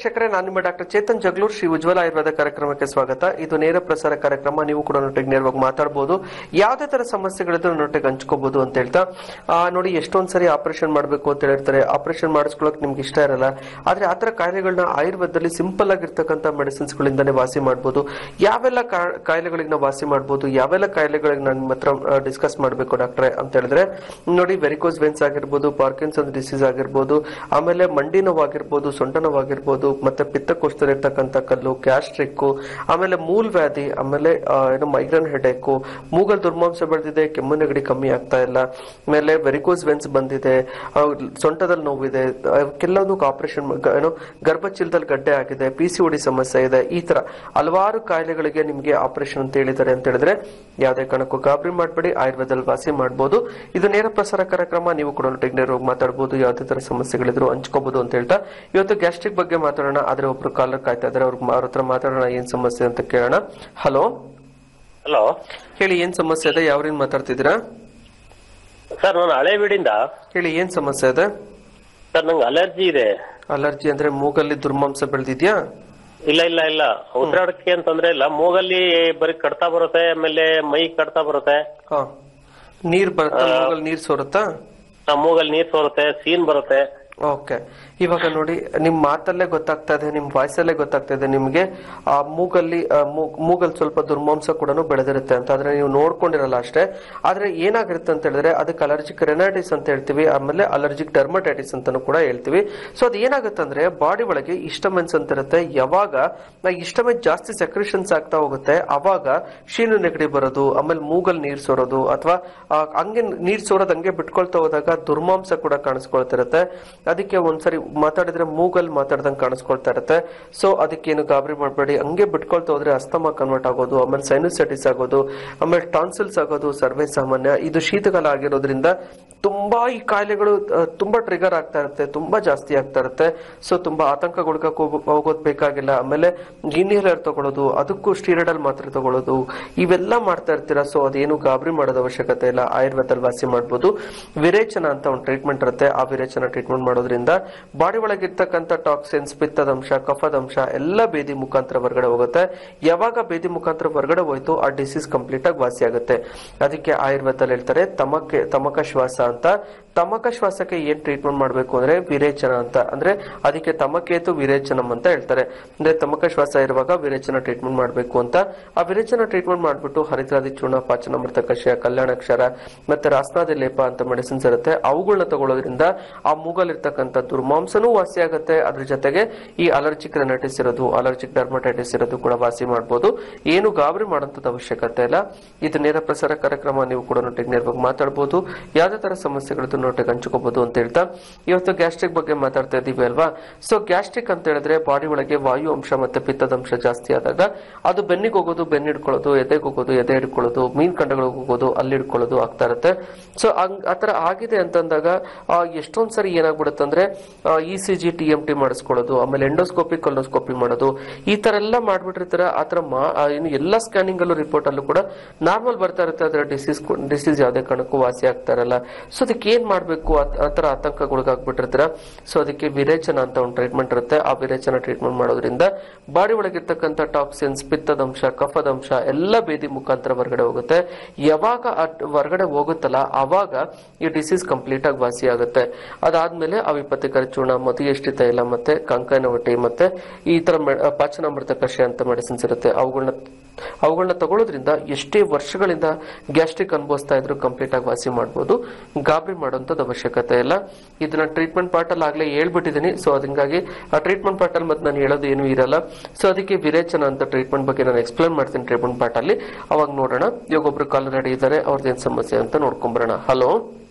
ವೀಕ್ಷಕರೇ ನಾನು ನಿಮ್ಮ ಡಾಕ್ಟರ್ ಚೇತನ್ ಜಗ್ಲೂರ್ ಶ್ರೀ ಉಜ್ವಲ ಆಯುರ್ವೇದ ಕಾರ್ಯಕ್ರಮಕ್ಕೆ ಸ್ವಾಗತ ಇದು ನೇರ ಪ್ರಸಾರ ಕಾರ್ಯಕ್ರಮ ನೀವು ಕೂಡ ನೊಟ್ಟಿಗೆ ನೇರವಾಗಿ ಮಾತಾಡಬಹುದು ಯಾವುದೇ ತರ ಸಮಸ್ಯೆಗಳಿದ್ರು ನೊಟ್ಟಿಗೆ ಹಂಚ್ಕೋಬಹುದು ಅಂತ ಹೇಳ್ತಾ ಆ, ನೋಡಿ ಎಷ್ಟೊಂದ್ ಸರಿ ಆಪರೇಷನ್ ಮಾಡಬೇಕು ಅಂತ ಹೇಳಿರ್ತಾರೆ ಆಪರೇಷನ್ ಮಾಡಿಸ್ಕೊಳ್ಳೋಕೆ ನಿಮ್ಗೆ ಇಷ್ಟ ಇರಲ್ಲ ಆದ್ರೆ ಆತರ ಕಾಯಿಲೆಗಳನ್ನ ಆಯುರ್ವೇದದಲ್ಲಿ ಸಿಂಪಲ್ ಆಗಿರ್ತಕ್ಕಂಥ ಮೆಡಿಸಿನ್ಸ್ ಗಳಿಂದಾನೇ ವಾಸಿ ಮಾಡಬಹುದು ಯಾವೆಲ್ಲ ಕಾ- ಕಾಯಿಲೆಗಳಿಗೆ ನಾವು ವಾಸಿ ಮಾಡಬಹುದು ಯಾವೆಲ್ಲ ಕಾಯಿಲೆಗಳಿಗೆ ನಾನು ನಿಮ್ಮ ಹತ್ರ ಡಿಸ್ಕಸ್ ಮಾಡಬೇಕು ಡಾಕ್ಟ್ರೆ ಅಂತ ಹೇಳಿದ್ರೆ ನೋಡಿ ವೆರಿಕೋಸ್ ವೆನ್ಸ್ ಆಗಿರ್ಬೋದು ಪಾರ್ಕಿನ್ಸನ್ ಡಿಸೀಸ್ ಆಗಿರ್ಬೋದು ಆಮೇಲೆ ಮಂಡಿ ನೋವಾಗಿರ್ಬೋದು ಸೊಂಟ ನೋವಾಗಿರ್ಬೋದು ಮತ್ತೆ ಪಿತ್ತಕೋಶದಲ್ಲಿ ಇರ್ತಕ್ಕಂಥ ಕಲ್ಲು ಗ್ಯಾಸ್ಟ್ರಿಕ್ ಆಮೇಲೆ ಮೂಲ್ ವ್ಯಾಧಿ ಆಮೇಲೆ ಆ, ಏನು ಮೈಗ್ರೇನ್ ಹೆಡೇಕು ಮೂಗಲ್ ದುರ್ಮಾಂಸ ಬೆಳೆದಿದೆ ಕೆಮ್ಮು ನೆಗಡಿ ಕಮ್ಮಿ ಆಗ್ತಾ ಇಲ್ಲ ಆಮೇಲೆ ವೆರಿಕೋಸ್ ವೆನ್ಸ್ ಬಂದಿದೆ ಆ, ಸೊಂಟದಲ್ಲಿ ನೋವಿದೆ ಕೆಲವೊಂದು ಆಪರೇಷನ್ ಏನು ಗರ್ಭಚೀಲದಲ್ಲಿ ಗಡ್ಡೆ ಆಗಿದೆ ಪಿ ಸಿ ಒಡಿ ಸಮಸ್ಯೆ ಇದೆ ಈ ತರ ಹಲವಾರು ಕಾಯಿಲೆಗಳಿಗೆ ನಿಮಗೆ ಆಪರೇಷನ್ ಅಂತ ಹೇಳಿದ್ದಾರೆ ಅಂತ ಹೇಳಿದ್ರೆ ಯಾವುದೇ ಕಾರಣಕ್ಕೂ ಗಾಬರಿ ಮಾಡಬೇಡಿ ಆಯುರ್ವೇದದಲ್ಲಿ ವಾಸಿ ಮಾಡಬಹುದು ಇದು ನೇರ ಪ್ರಸಾರ ಕಾರ್ಯಕ್ರಮ ನೀವು ಕೂಡ ನೊಟ್ಟಿಗೆ ನೇರವಾಗಿ ಮಾತಾಡಬಹುದು ಯಾವುದೇ ತರ ಸಮಸ್ಯೆಗಳಿದ್ರು ಹಂಚ್ಕೋಬಹುದು ಅಂತ ಹೇಳ್ತಾ ಇವತ್ತು ಗ್ಯಾಸ್ಟ್ರಿಕ್ ಬಗ್ಗೆ ಮಾತಾಡೋಣ ಆದ್ರೆ ಒಬ್ರು ಕಾಲರ್ ಕಾಯ್ತಾ ಇದ್ದಾರೆ ಅವ್ರ ಅವ್ರ ಹತ್ರ ಮಾತಾಡೋಣ ಏನ್ ಸಮಸ್ಯೆ ಅಂತ ಕೇಳೋಣ ಹಲೋ ಹಲೋ ಹೇಳಿ ಏನ್ ಸಮಸ್ಯೆ ಇದೆ ಯಾವ್ರಿಂದ ಮಾತಾಡ್ತಿದ್ದೀರಾ ಸರ್ ನಾನು ಹಳೆ ಬೀಡಿಂದ ಹೇಳಿ ಏನ್ ಸಮಸ್ಯೆ ಇದೆ ಸರ್ ನಂಗೆ ಅಲರ್ಜಿ ಇದೆ ಅಲರ್ಜಿ ಅಂದ್ರೆ ಮೂಗಲ್ಲಿ ದುರ್ಮಾಂಸ ಬೆಳೆದಿದ್ಯಾ ಇಲ್ಲ ಇಲ್ಲ ಇಲ್ಲ ಉಸಿರಾಡಕ್ಕೆ ಅಂತಂದ್ರೆ ಇಲ್ಲ ಮೂಗಲ್ಲಿ ಬರೀ ಕಡ್ತಾ ಬರುತ್ತೆ ಆಮೇಲೆ ಮೈ ಕಡ್ತಾ ಬರುತ್ತೆ ಹಾ ನೀರ್ ಬರುತ್ತಾ ಮೂಗಲ್ಲಿ ನೀರ್ ಸೋರುತ್ತಾ ಆ ಮೂಗಲ್ಲಿ ನೀರ್ ಸೋರುತ್ತೆ ಸೀನ್ ಬರುತ್ತೆ ಓಕೆ ಇವಾಗ ನೋಡಿ ನಿಮ್ ಮಾತಲ್ಲೇ ಗೊತ್ತಾಗ್ತಾ ಇದೆ ನಿಮ್ ವಾಯ್ಸಲ್ಲೇ ಗೊತ್ತಾಗ್ತಾ ಇದೆ ನಿಮ್ಗೆ ಆ ಮೂಗಲ್ಲಿ ಆ, ಮೂಗ್- ಮೂಗಲ್ಲಿ ಸ್ವಲ್ಪ ದುರ್ಮಾಂಸ ಕೂಡ ಬೆಳೆದಿರುತ್ತೆ ಅಂತ ಆದ್ರೆ ನೀವು ನೋಡ್ಕೊಂಡಿರಲ್ಲ ಅಷ್ಟೇ ಆದ್ರೆ ಏನಾಗಿರುತ್ತೆ ಅಂತ ಹೇಳಿದ್ರೆ ಅದಕ್ಕೆ ಅಲರ್ಜಿಕ್ ರೆನೈಟಿಸ್ ಅಂತ ಹೇಳ್ತೀವಿ ಆಮೇಲೆ ಅಲರ್ಜಿಕ್ ಡರ್ಮಟೈಟಿಸ್ ಅಂತಾನು ಕೂಡ ಹೇಳ್ತೀವಿ ಸೊ ಅದು ಏನಾಗುತ್ತೆ ಅಂದ್ರೆ ಬಾಡಿ ಒಳಗೆ ಇಷ್ಟಮೆನ್ಸ್ ಅಂತ ಇರುತ್ತೆ ಯಾವಾಗ ಇಷ್ಟಮೆನ್ಸ್ ಜಾಸ್ತಿ ಸೆಕ್ರೇಷನ್ಸ್ ಆಗ್ತಾ ಹೋಗುತ್ತೆ ಅವಾಗ ಶೀನು ನೆಗಡಿ ಬರೋದು ಆಮೇಲೆ ಮೂಗಲ್ ನೀರ್ ಸೋರೋದು ಅಥವಾ ಹಂಗೆ ನೀರ್ ಸೋರೋದು ಹಂಗೆ ಬಿಟ್ಕೊಳ್ತಾ ಹೋದಾಗ ದುರ್ಮಾಂಸ ಕೂಡ ಕಾಣಿಸ್ಕೊಳ್ತಿರುತ್ತೆ ಅದಕ್ಕೆ ಒಂದ್ಸರಿ ಮಾತಾಡಿದ್ರೆ ಮೂಗಲ್ ಮಾತಾಡ್ದಂಗೆ ಕಾಣಿಸ್ಕೊಳ್ತಾ ಇರುತ್ತೆ ಸೊ ಅದಕ್ಕೇನು ಗಾಬರಿ ಮಾಡಬೇಡಿ ಹಂಗೆ ಬಿಟ್ಕೊಳ್ತಾ ಹೋದ್ರೆ ಅಸ್ತಮ ಕನ್ವರ್ಟ್ ಆಗೋದು ಆಮೇಲೆ ಸೈನಸೈಟಿಸ್ ಆಗೋದು ಆಮೇಲೆ ಟಾನ್ಸಿಲ್ಸ್ ಆಗೋದು ಸರ್ವೇ ಸಾಮಾನ್ಯ ಇದು ಶೀತಕಾಲ ಆಗಿರೋದ್ರಿಂದ ತುಂಬಾ ಈ ಕಾಯಿಲೆಗಳು ಆ, ತುಂಬಾ ಟ್ರಿಗರ್ ಆಗ್ತಾ ಇರುತ್ತೆ ತುಂಬಾ ಜಾಸ್ತಿ ಆಗ್ತಾ ಇರುತ್ತೆ ಸೊ ತುಂಬಾ ಆತಂಕಗೊಳಗಕ್ಕೆ ಹೋಗೋ- ಹೋಗೋದ್ ಬೇಕಾಗಿಲ್ಲ ಆಮೇಲೆ ಇನ್ಹೇಲರ್ ತಗೊಳ್ಳೋದು ಅದಕ್ಕೂ ಸ್ಟೀರಾಯ್ಡಲ್ ಮಾತ್ರೆ ತಗೊಳ್ಳೋದು ಇವೆಲ್ಲ ಮಾಡ್ತಾ ಇರ್ತೀರಾ ಸೊ ಅದೇನು ಗಾಬರಿ ಮಾಡೋದ ಅವಶ್ಯಕತೆ ಇಲ್ಲ ಆಯುರ್ವೇದದಲ್ಲಿ ವಾಸಿ ಮಾಡ್ಬೋದು ವಿರೇಚನ ಅಂತ ಒಂದು ಟ್ರೀಟ್ಮೆಂಟ್ ಇರುತ್ತೆ ಆ ವಿರೇಚನ ಟ್ರೀಟ್ಮೆಂಟ್ ಮಾಡೋದ್ರಿಂದ ಬಾಡಿ ಒಳಗಿರ್ತಕ್ಕಂಥ ಟಾಕ್ಸಿನ್ಸ್ ಪಿತ್ತದಂಶ ಕಫದಂಶ ಎಲ್ಲ ಬೇದಿ ಮುಖಾಂತರ ಹೊರಗಡೆ ಹೋಗುತ್ತೆ ಯಾವಾಗ ಬೇದಿ ಮುಖಾಂತರ ಹೊರಗಡೆ ಹೋಯ್ತು ಆ ಡಿಸೀಸ್ ಕಂಪ್ಲೀಟ್ ಆಗಿ ವಾಸಿ ಆಗುತ್ತೆ ಅದಕ್ಕೆ ಆಯುರ್ವೇದದಲ್ಲಿ ಹೇಳ್ತಾರೆ ತಮಕ್ಕೆ ತಮಕ ಶ್ವಾಸ ಅಂತ ತಮಕ ಶ್ವಾಸಕ್ಕೆ ಏನ್ ಟ್ರೀಟ್ಮೆಂಟ್ ಮಾಡಬೇಕು ಅಂದ್ರೆ ವಿರೇಚನ ಅಂತ ಅಂದ್ರೆ ಅದಕ್ಕೆ ತಮಕೇತು ವಿರೇಚನಂ ಅಂತ ಹೇಳ್ತಾರೆ ಅಂದ್ರೆ ತಮಕ ಶ್ವಾಸ ಇರುವಾಗ ವಿರೇಚನ ಟ್ರೀಟ್ಮೆಂಟ್ ಮಾಡಬೇಕು ಅಂತ ಆ ವಿರೇಚನ ಟ್ರೀಟ್ಮೆಂಟ್ ಮಾಡ್ಬಿಟ್ಟು ಹರಿದ್ರಾದಿ ಚೂರ್ಣ ಪಾಚನಾಮೃತ ಕಷಾಯ ಕಲ್ಯಾಣಾಕ್ಷರ ಮತ್ತೆ ರಾಸ್ನಾದಿ ಲೇಪ ಅಂತ ಮೆಡಿಸಿನ್ಸ್ ಇರುತ್ತೆ ಅವುಗಳನ್ನ ತಗೊಳ್ಳೋದ್ರಿಂದ ಆ ಮೂಗಲ್ಲಿರ್ತಕ್ಕಂಥ ದುರ್ಮಾಂಸನೂ ವಾಸಿ ಆಗುತ್ತೆ ಅದ್ರ ಜೊತೆಗೆ ಈ ಅಲರ್ಜಿಕ್ ರೆನೈಟಿಸ್ ಇರೋದು ಅಲರ್ಜಿಕ್ ಡರ್ಮಟೈಟಿಸ್ ಇರೋದು ಕೂಡ ವಾಸಿ ಮಾಡ್ಬೋದು ಏನು ಗಾಬರಿ ಮಾಡೋಂಥದ್ದು ಅವಶ್ಯಕತೆ ಇಲ್ಲ ಇದು ನೇರ ಪ್ರಸಾರ ಕಾರ್ಯಕ್ರಮ ನೀವು ಕೂಡ ನೊಟ್ಟಿಗೆ ನೇರವಾಗಿ ಮಾತಾಡ್ಬೋದು ಯಾವುದೇ ತರ ಸಮಸ್ಯೆಗಳದ್ದು ನೋಟಿಗೆ ಹಂಚ್ಕೋಬಹುದು ಅಂತ ಹೇಳ್ತಾ ಇವತ್ತು ಗ್ಯಾಸ್ಟ್ರಿಕ್ ಬಗ್ಗೆ ಮಾತಾಡ್ತಾ ಇದೀವಿ ಅಲ್ವಾ ಸೊ ಗ್ಯಾಸ್ಟ್ರಿಕ್ ಅಂತ ಹೇಳಿದ್ರೆ ಬಾಡಿ ಒಳಗೆ ವಾಯು ಅಂಶ ಮತ್ತೆ ಪಿತ್ತದ ಅಂಶ ಜಾಸ್ತಿ ಆದಾಗ ಅದು ಬೆನ್ನಿಗೆ ಹೋಗೋದು ಬೆನ್ನು ಹಿಡ್ಕೊಳ್ಳೋದು ಎದೆಗೆ ಹೋಗೋದು ಎದೆ ಹಿಡ್ಕೊಳ್ಳೋದು ಮೀನ್ ಕಂಡಗಳಿಗೆ ಹೋಗೋದು ಅಲ್ಲಿ ಹಿಡ್ಕೊಳ್ಳೋದು ಆಗ್ತಾ ಇರುತ್ತೆ ಸೊ ಆತರ ಆಗಿದೆ ಅಂತಂದಾಗ ಆ, ಎಷ್ಟೊಂದ್ ಸರಿ ಏನಾಗ್ಬಿಡುತ್ತೆ ಅಂದ್ರೆ E C G T M T ಮಾಡಿಸ್ಕೊಳ್ಳೋದು ಆಮೇಲೆ ಎಂಡೋಸ್ಕೋಪಿ ಕೊಲೋಸ್ಕೋಪಿ ಮಾಡೋದು ಈ ತರ ಎಲ್ಲ ಮಾಡ್ಬಿಟ್ಟಿರ್ತಾರೆ ಆತರ ಮಾ ಆ, ಇನ್ನು ಎಲ್ಲ ಸ್ಕ್ಯಾನಿಂಗ್ ಅಲ್ಲೂ ರಿಪೋರ್ಟ್ ಅಲ್ಲೂ ಕೂಡ ನಾರ್ಮಲ್ ಬರ್ತಾ ಇರುತ್ತೆ ಅದರ ಡಿಸೀಸ್ ಡಿಸೀಸ್ ಯಾವುದೇ ಕಾರಣಕ್ಕೂ ವಾಸಿ ಆಗ್ತಾ ಇರಲ್ಲ ಸೊ ಅದಕ್ಕೆ ಏನ್ ಮಾಡ್ಬೇಕು ಆ- ಆ ತರ ಆತಂಕಗೊಳಗಾಗ್ಬಿಟ್ಟಿರ್ತೀರ ಸೊ ಅದಕ್ಕೆ ವಿರೇಚನ ಅಂತ ಒಂದು ಟ್ರೀಟ್ಮೆಂಟ್ ಇರುತ್ತೆ ಆ ವಿರೇಚನ ಟ್ರೀಟ್ಮೆಂಟ್ ಮಾಡೋದ್ರಿಂದ ಬಾಡಿ ಒಳಗಿರ್ತಕ್ಕಂಥ ಟಾಕ್ಸಿನ್ಸ್ ಪಿತ್ತದಂಶ ಕಫದಂಶ ಎಲ್ಲ ಬೇದಿ ಮುಖಾಂತರ ಹೊರಗಡೆ ಹೋಗುತ್ತೆ ಯಾವಾಗ ಅದ್ ಹೊರಗಡೆ ಹೋಗುತ್ತಲ್ಲ ಅವಾಗ ಈ ಡಿಸೀಸ್ ಕಂಪ್ಲೀಟ್ ಆಗಿ ವಾಸಿ ಆಗುತ್ತೆ ಅದಾದ್ಮೇಲೆ ಅವಿಪತ್ತಿಕರ ಚೂರ್ಣ ಮಧುಯಷ್ಟಿ ತೈಲ ಮತ್ತೆ ಕಂಕನವಟಿ ಮತ್ತೆ ಈ ತರ ಮೆ- ಪಾಚನಾಮೃತ ಕಷಾಯ ಅಂತ ಮೆಡಿಸಿನ್ಸ್ ಇರುತ್ತೆ ಅವುಗಳನ್ನ ಅವುಗಳನ್ನ ತಗೊಳ್ಳೋದ್ರಿಂದ ಎಷ್ಟೇ ವರ್ಷಗಳಿಂದ ಗ್ಯಾಸ್ಟ್ರಿಕ್ ಅನುಭವಿಸ್ತಾ ಇದ್ರು ಕಂಪ್ಲೀಟ್ ಆಗಿ ವಾಸಿ ಮಾಡ್ಬೋದು ಗಾಬರಿ ಮಾಡೋಂಥದ್ದು ಅವಶ್ಯಕತೆ ಇಲ್ಲ ಇದನ್ನ ಟ್ರೀಟ್ಮೆಂಟ್ ಪಾರ್ಟ್ ಅಲ್ಲಿ ಆಗ್ಲೇ ಹೇಳ್ಬಿಟ್ಟಿದ್ದೀನಿ ಸೊ ಅದಿಂಗಾಗಿ ಆ ಟ್ರೀಟ್ಮೆಂಟ್ ಪಾರ್ಟ್ ಅಲ್ಲಿ ಮತ್ತೆ ನಾನು ಹೇಳೋದು ಏನೂ ಇರಲ್ಲ ಸೊ ಅದಕ್ಕೆ ವಿರೇಚನ ಅಂತ ಟ್ರೀಟ್ಮೆಂಟ್ ಬಗ್ಗೆ ನಾನು ಎಕ್ಸ್ಪ್ಲೇನ್ ಮಾಡ್ತೀನಿ ಟ್ರೀಟ್ಮೆಂಟ್ ಪಾರ್ಟ್ ಅಲ್ಲಿ ಅವಾಗ ನೋಡೋಣ ಇವಾಗ ಒಬ್ರು ಕಾಲ್ ರೆಡಿ ಇದ್ದಾರೆ ಅವ್ರದ್ದು ಏನ್ ಸಮಸ್ಯೆ ಅಂತ ನೋಡ್ಕೊಂಬರೋಣ ಹಲೋ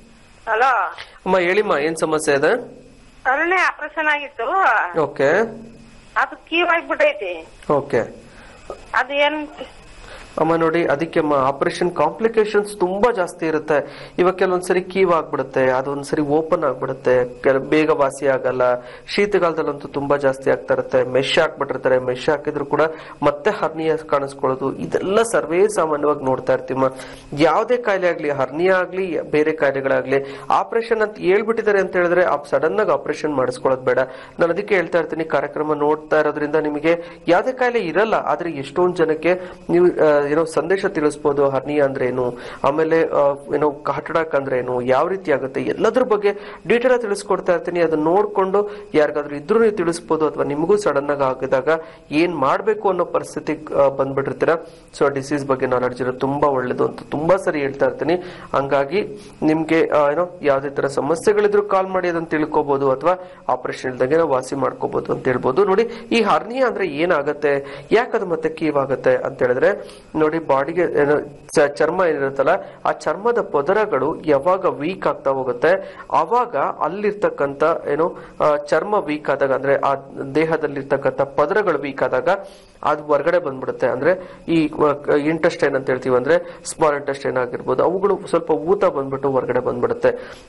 ಹಲೋ ಅಮ್ಮ ಹೇಳಿಮ್ಮ ಏನ್ ಸಮಸ್ಯೆ ಇದೆ ಅರಣ್ಯ ಆಪರೇಷನ್ ಆಗಿತ್ತು ಓಕೆ ಅದು ಕೀವ್ ಆಗ್ಬಿಟ್ಟೈತಿ ಓಕೆ ಅದು ಏನ್ ಅಮ್ಮ ನೋಡಿ ಅದಕ್ಕೆ ಆಪರೇಷನ್ ಕಾಂಪ್ಲಿಕೇಶನ್ಸ್ ತುಂಬಾ ಜಾಸ್ತಿ ಇರುತ್ತೆ ಇವಾಗ ಕೆಲವೊಂದ್ಸರಿ ಕೀವ್ ಆಗ್ಬಿಡುತ್ತೆ ಅದೊಂದ್ಸರಿ ಓಪನ್ ಆಗ್ಬಿಡುತ್ತೆ ಕೆಲ ಬೇಗ ವಾಸಿ ಆಗಲ್ಲ ಶೀತಕಾಲದಲ್ಲಂತೂ ತುಂಬಾ ಜಾಸ್ತಿ ಆಗ್ತಾ ಇರುತ್ತೆ ಮೆಶ್ ಹಾಕ್ಬಿಟ್ಟಿರ್ತಾರೆ ಮೆಶ್ ಹಾಕಿದ್ರು ಕೂಡ ಮತ್ತೆ ಹರ್ನಿಯ ಕಾಣಿಸ್ಕೊಳ್ಳೋದು ಇದೆಲ್ಲ ಸರ್ವೇ ಸಾಮಾನ್ಯವಾಗಿ ನೋಡ್ತಾ ಇರ್ತೀವಿ ಯಾವುದೇ ಕಾಯಿಲೆ ಆಗ್ಲಿ ಹರ್ನಿಯ ಆಗ್ಲಿ ಬೇರೆ ಕಾಯಿಲೆಗಳಾಗ್ಲಿ ಆಪರೇಷನ್ ಅಂತ ಹೇಳ್ಬಿಟ್ಟಿದ್ದಾರೆ ಅಂತ ಹೇಳಿದ್ರೆ ಸಡನ್ ಆಗಿ ಆಪರೇಷನ್ ಮಾಡಿಸ್ಕೊಳ್ಳೋದು ಬೇಡ ನಾನು ಅದಕ್ಕೆ ಹೇಳ್ತಾ ಇರ್ತೀನಿ ಕಾರ್ಯಕ್ರಮ ನೋಡ್ತಾ ಇರೋದ್ರಿಂದ ನಿಮಗೆ ಯಾವುದೇ ಕಾಯಿಲೆ ಇರಲ್ಲ ಆದ್ರೆ ಎಷ್ಟೊಂದು ಜನಕ್ಕೆ ನೀವು ಆ, ಏನೋ ಸಂದೇಶ ತಿಳಿಸ್ಬೋದು ಹರ್ನಿಯ ಅಂದ್ರೆ ಏನು ಆಮೇಲೆ ಆ, ಏನೋ ಹಾರ್ಟ್ ಅಟ್ಯಾಕ್ ಅಂದ್ರೆ ಏನು ಯಾವ ರೀತಿ ಆಗುತ್ತೆ ಎಲ್ಲದ್ರ ಬಗ್ಗೆ ಡೀಟೇಲ್ ತಿಳಿಸ್ಕೊಡ್ತಾ ಇರ್ತೀನಿ ಅದನ್ನ ನೋಡ್ಕೊಂಡು ಯಾರಿಗಾದ್ರೂ ಇದ್ರೂ ನೀವು ತಿಳಿಸ್ಬೋದು ಅಥವಾ ನಿಮಗೂ ಸಡನ್ ಆಗಿ ಆಗಿದಾಗ ಏನ್ ಮಾಡ್ಬೇಕು ಅನ್ನೋ ಪರಿಸ್ಥಿತಿ ಆ, ಬಂದ್ಬಿಟ್ಟಿರ್ತೀರ ಸೊ ಡಿಸೀಸ್ ಬಗ್ಗೆ ನಾಲೆಡ್ಜ್ ಇರೋದು ತುಂಬಾ ಒಳ್ಳೇದು ಅಂತ ತುಂಬಾ ಸರಿ ಹೇಳ್ತಾ ಇರ್ತೀನಿ ಹಂಗಾಗಿ ನಿಮ್ಗೆ ಆ, ಏನೋ ಯಾವ್ದೇ ತರ ಸಮಸ್ಯೆಗಳಿದ್ರು ಕಾಲ್ ಮಾಡಿ ಅದನ್ನ ತಿಳ್ಕೊಬಹುದು ಅಥವಾ ಆಪರೇಷನ್ ಇಲ್ದಂಗೆ ನಾವು ವಾಸಿ ಮಾಡ್ಕೋಬಹುದು ಅಂತ ಹೇಳ್ಬೋದು ನೋಡಿ ಈ ಹರ್ನಿಯ ಅಂದ್ರೆ ಏನಾಗತ್ತೆ ಯಾಕದು ಮತ್ತೆ ಕೀವ್ ಆಗತ್ತೆ ಅಂತ ಹೇಳಿದ್ರೆ ನೋಡಿ ಬಾಡಿಗೆ ಏನೋ ಚ- ಚರ್ಮ ಏನಿರುತ್ತಲ್ಲ ಆ ಚರ್ಮದ ಪದರಗಳು ಯಾವಾಗ ವೀಕ್ ಆಗ್ತಾ ಹೋಗುತ್ತೆ ಆವಾಗ ಅಲ್ಲಿರ್ತಕ್ಕಂಥ ಏನು ಆ, ಚರ್ಮ ವೀಕ್ ಆದಾಗ ಅಂದ್ರೆ ಆ ದೇಹದಲ್ಲಿರ್ತಕ್ಕಂಥ ಪದರಗಳು ವೀಕ್ ಆದಾಗ ಅದು ಹೊರಗಡೆ ಬಂದ್ಬಿಡುತ್ತೆ ಅಂದ್ರೆ ಈ ಇಂಟೆಸ್ಟೈನ್ ಅಂತ ಹೇಳ್ತೀವಿ ಅಂದ್ರೆ ಸ್ಮಾಲ್ ಇಂಟೆಸ್ಟೈನ್ ಆಗಿರ್ಬೋದು ಅವುಗಳು ಸ್ವಲ್ಪ ಊತ ಬಂದ್ಬಿಟ್ಟು ಹೊರಗಡೆ ಬಂದ್ಬಿಡುತ್ತೆ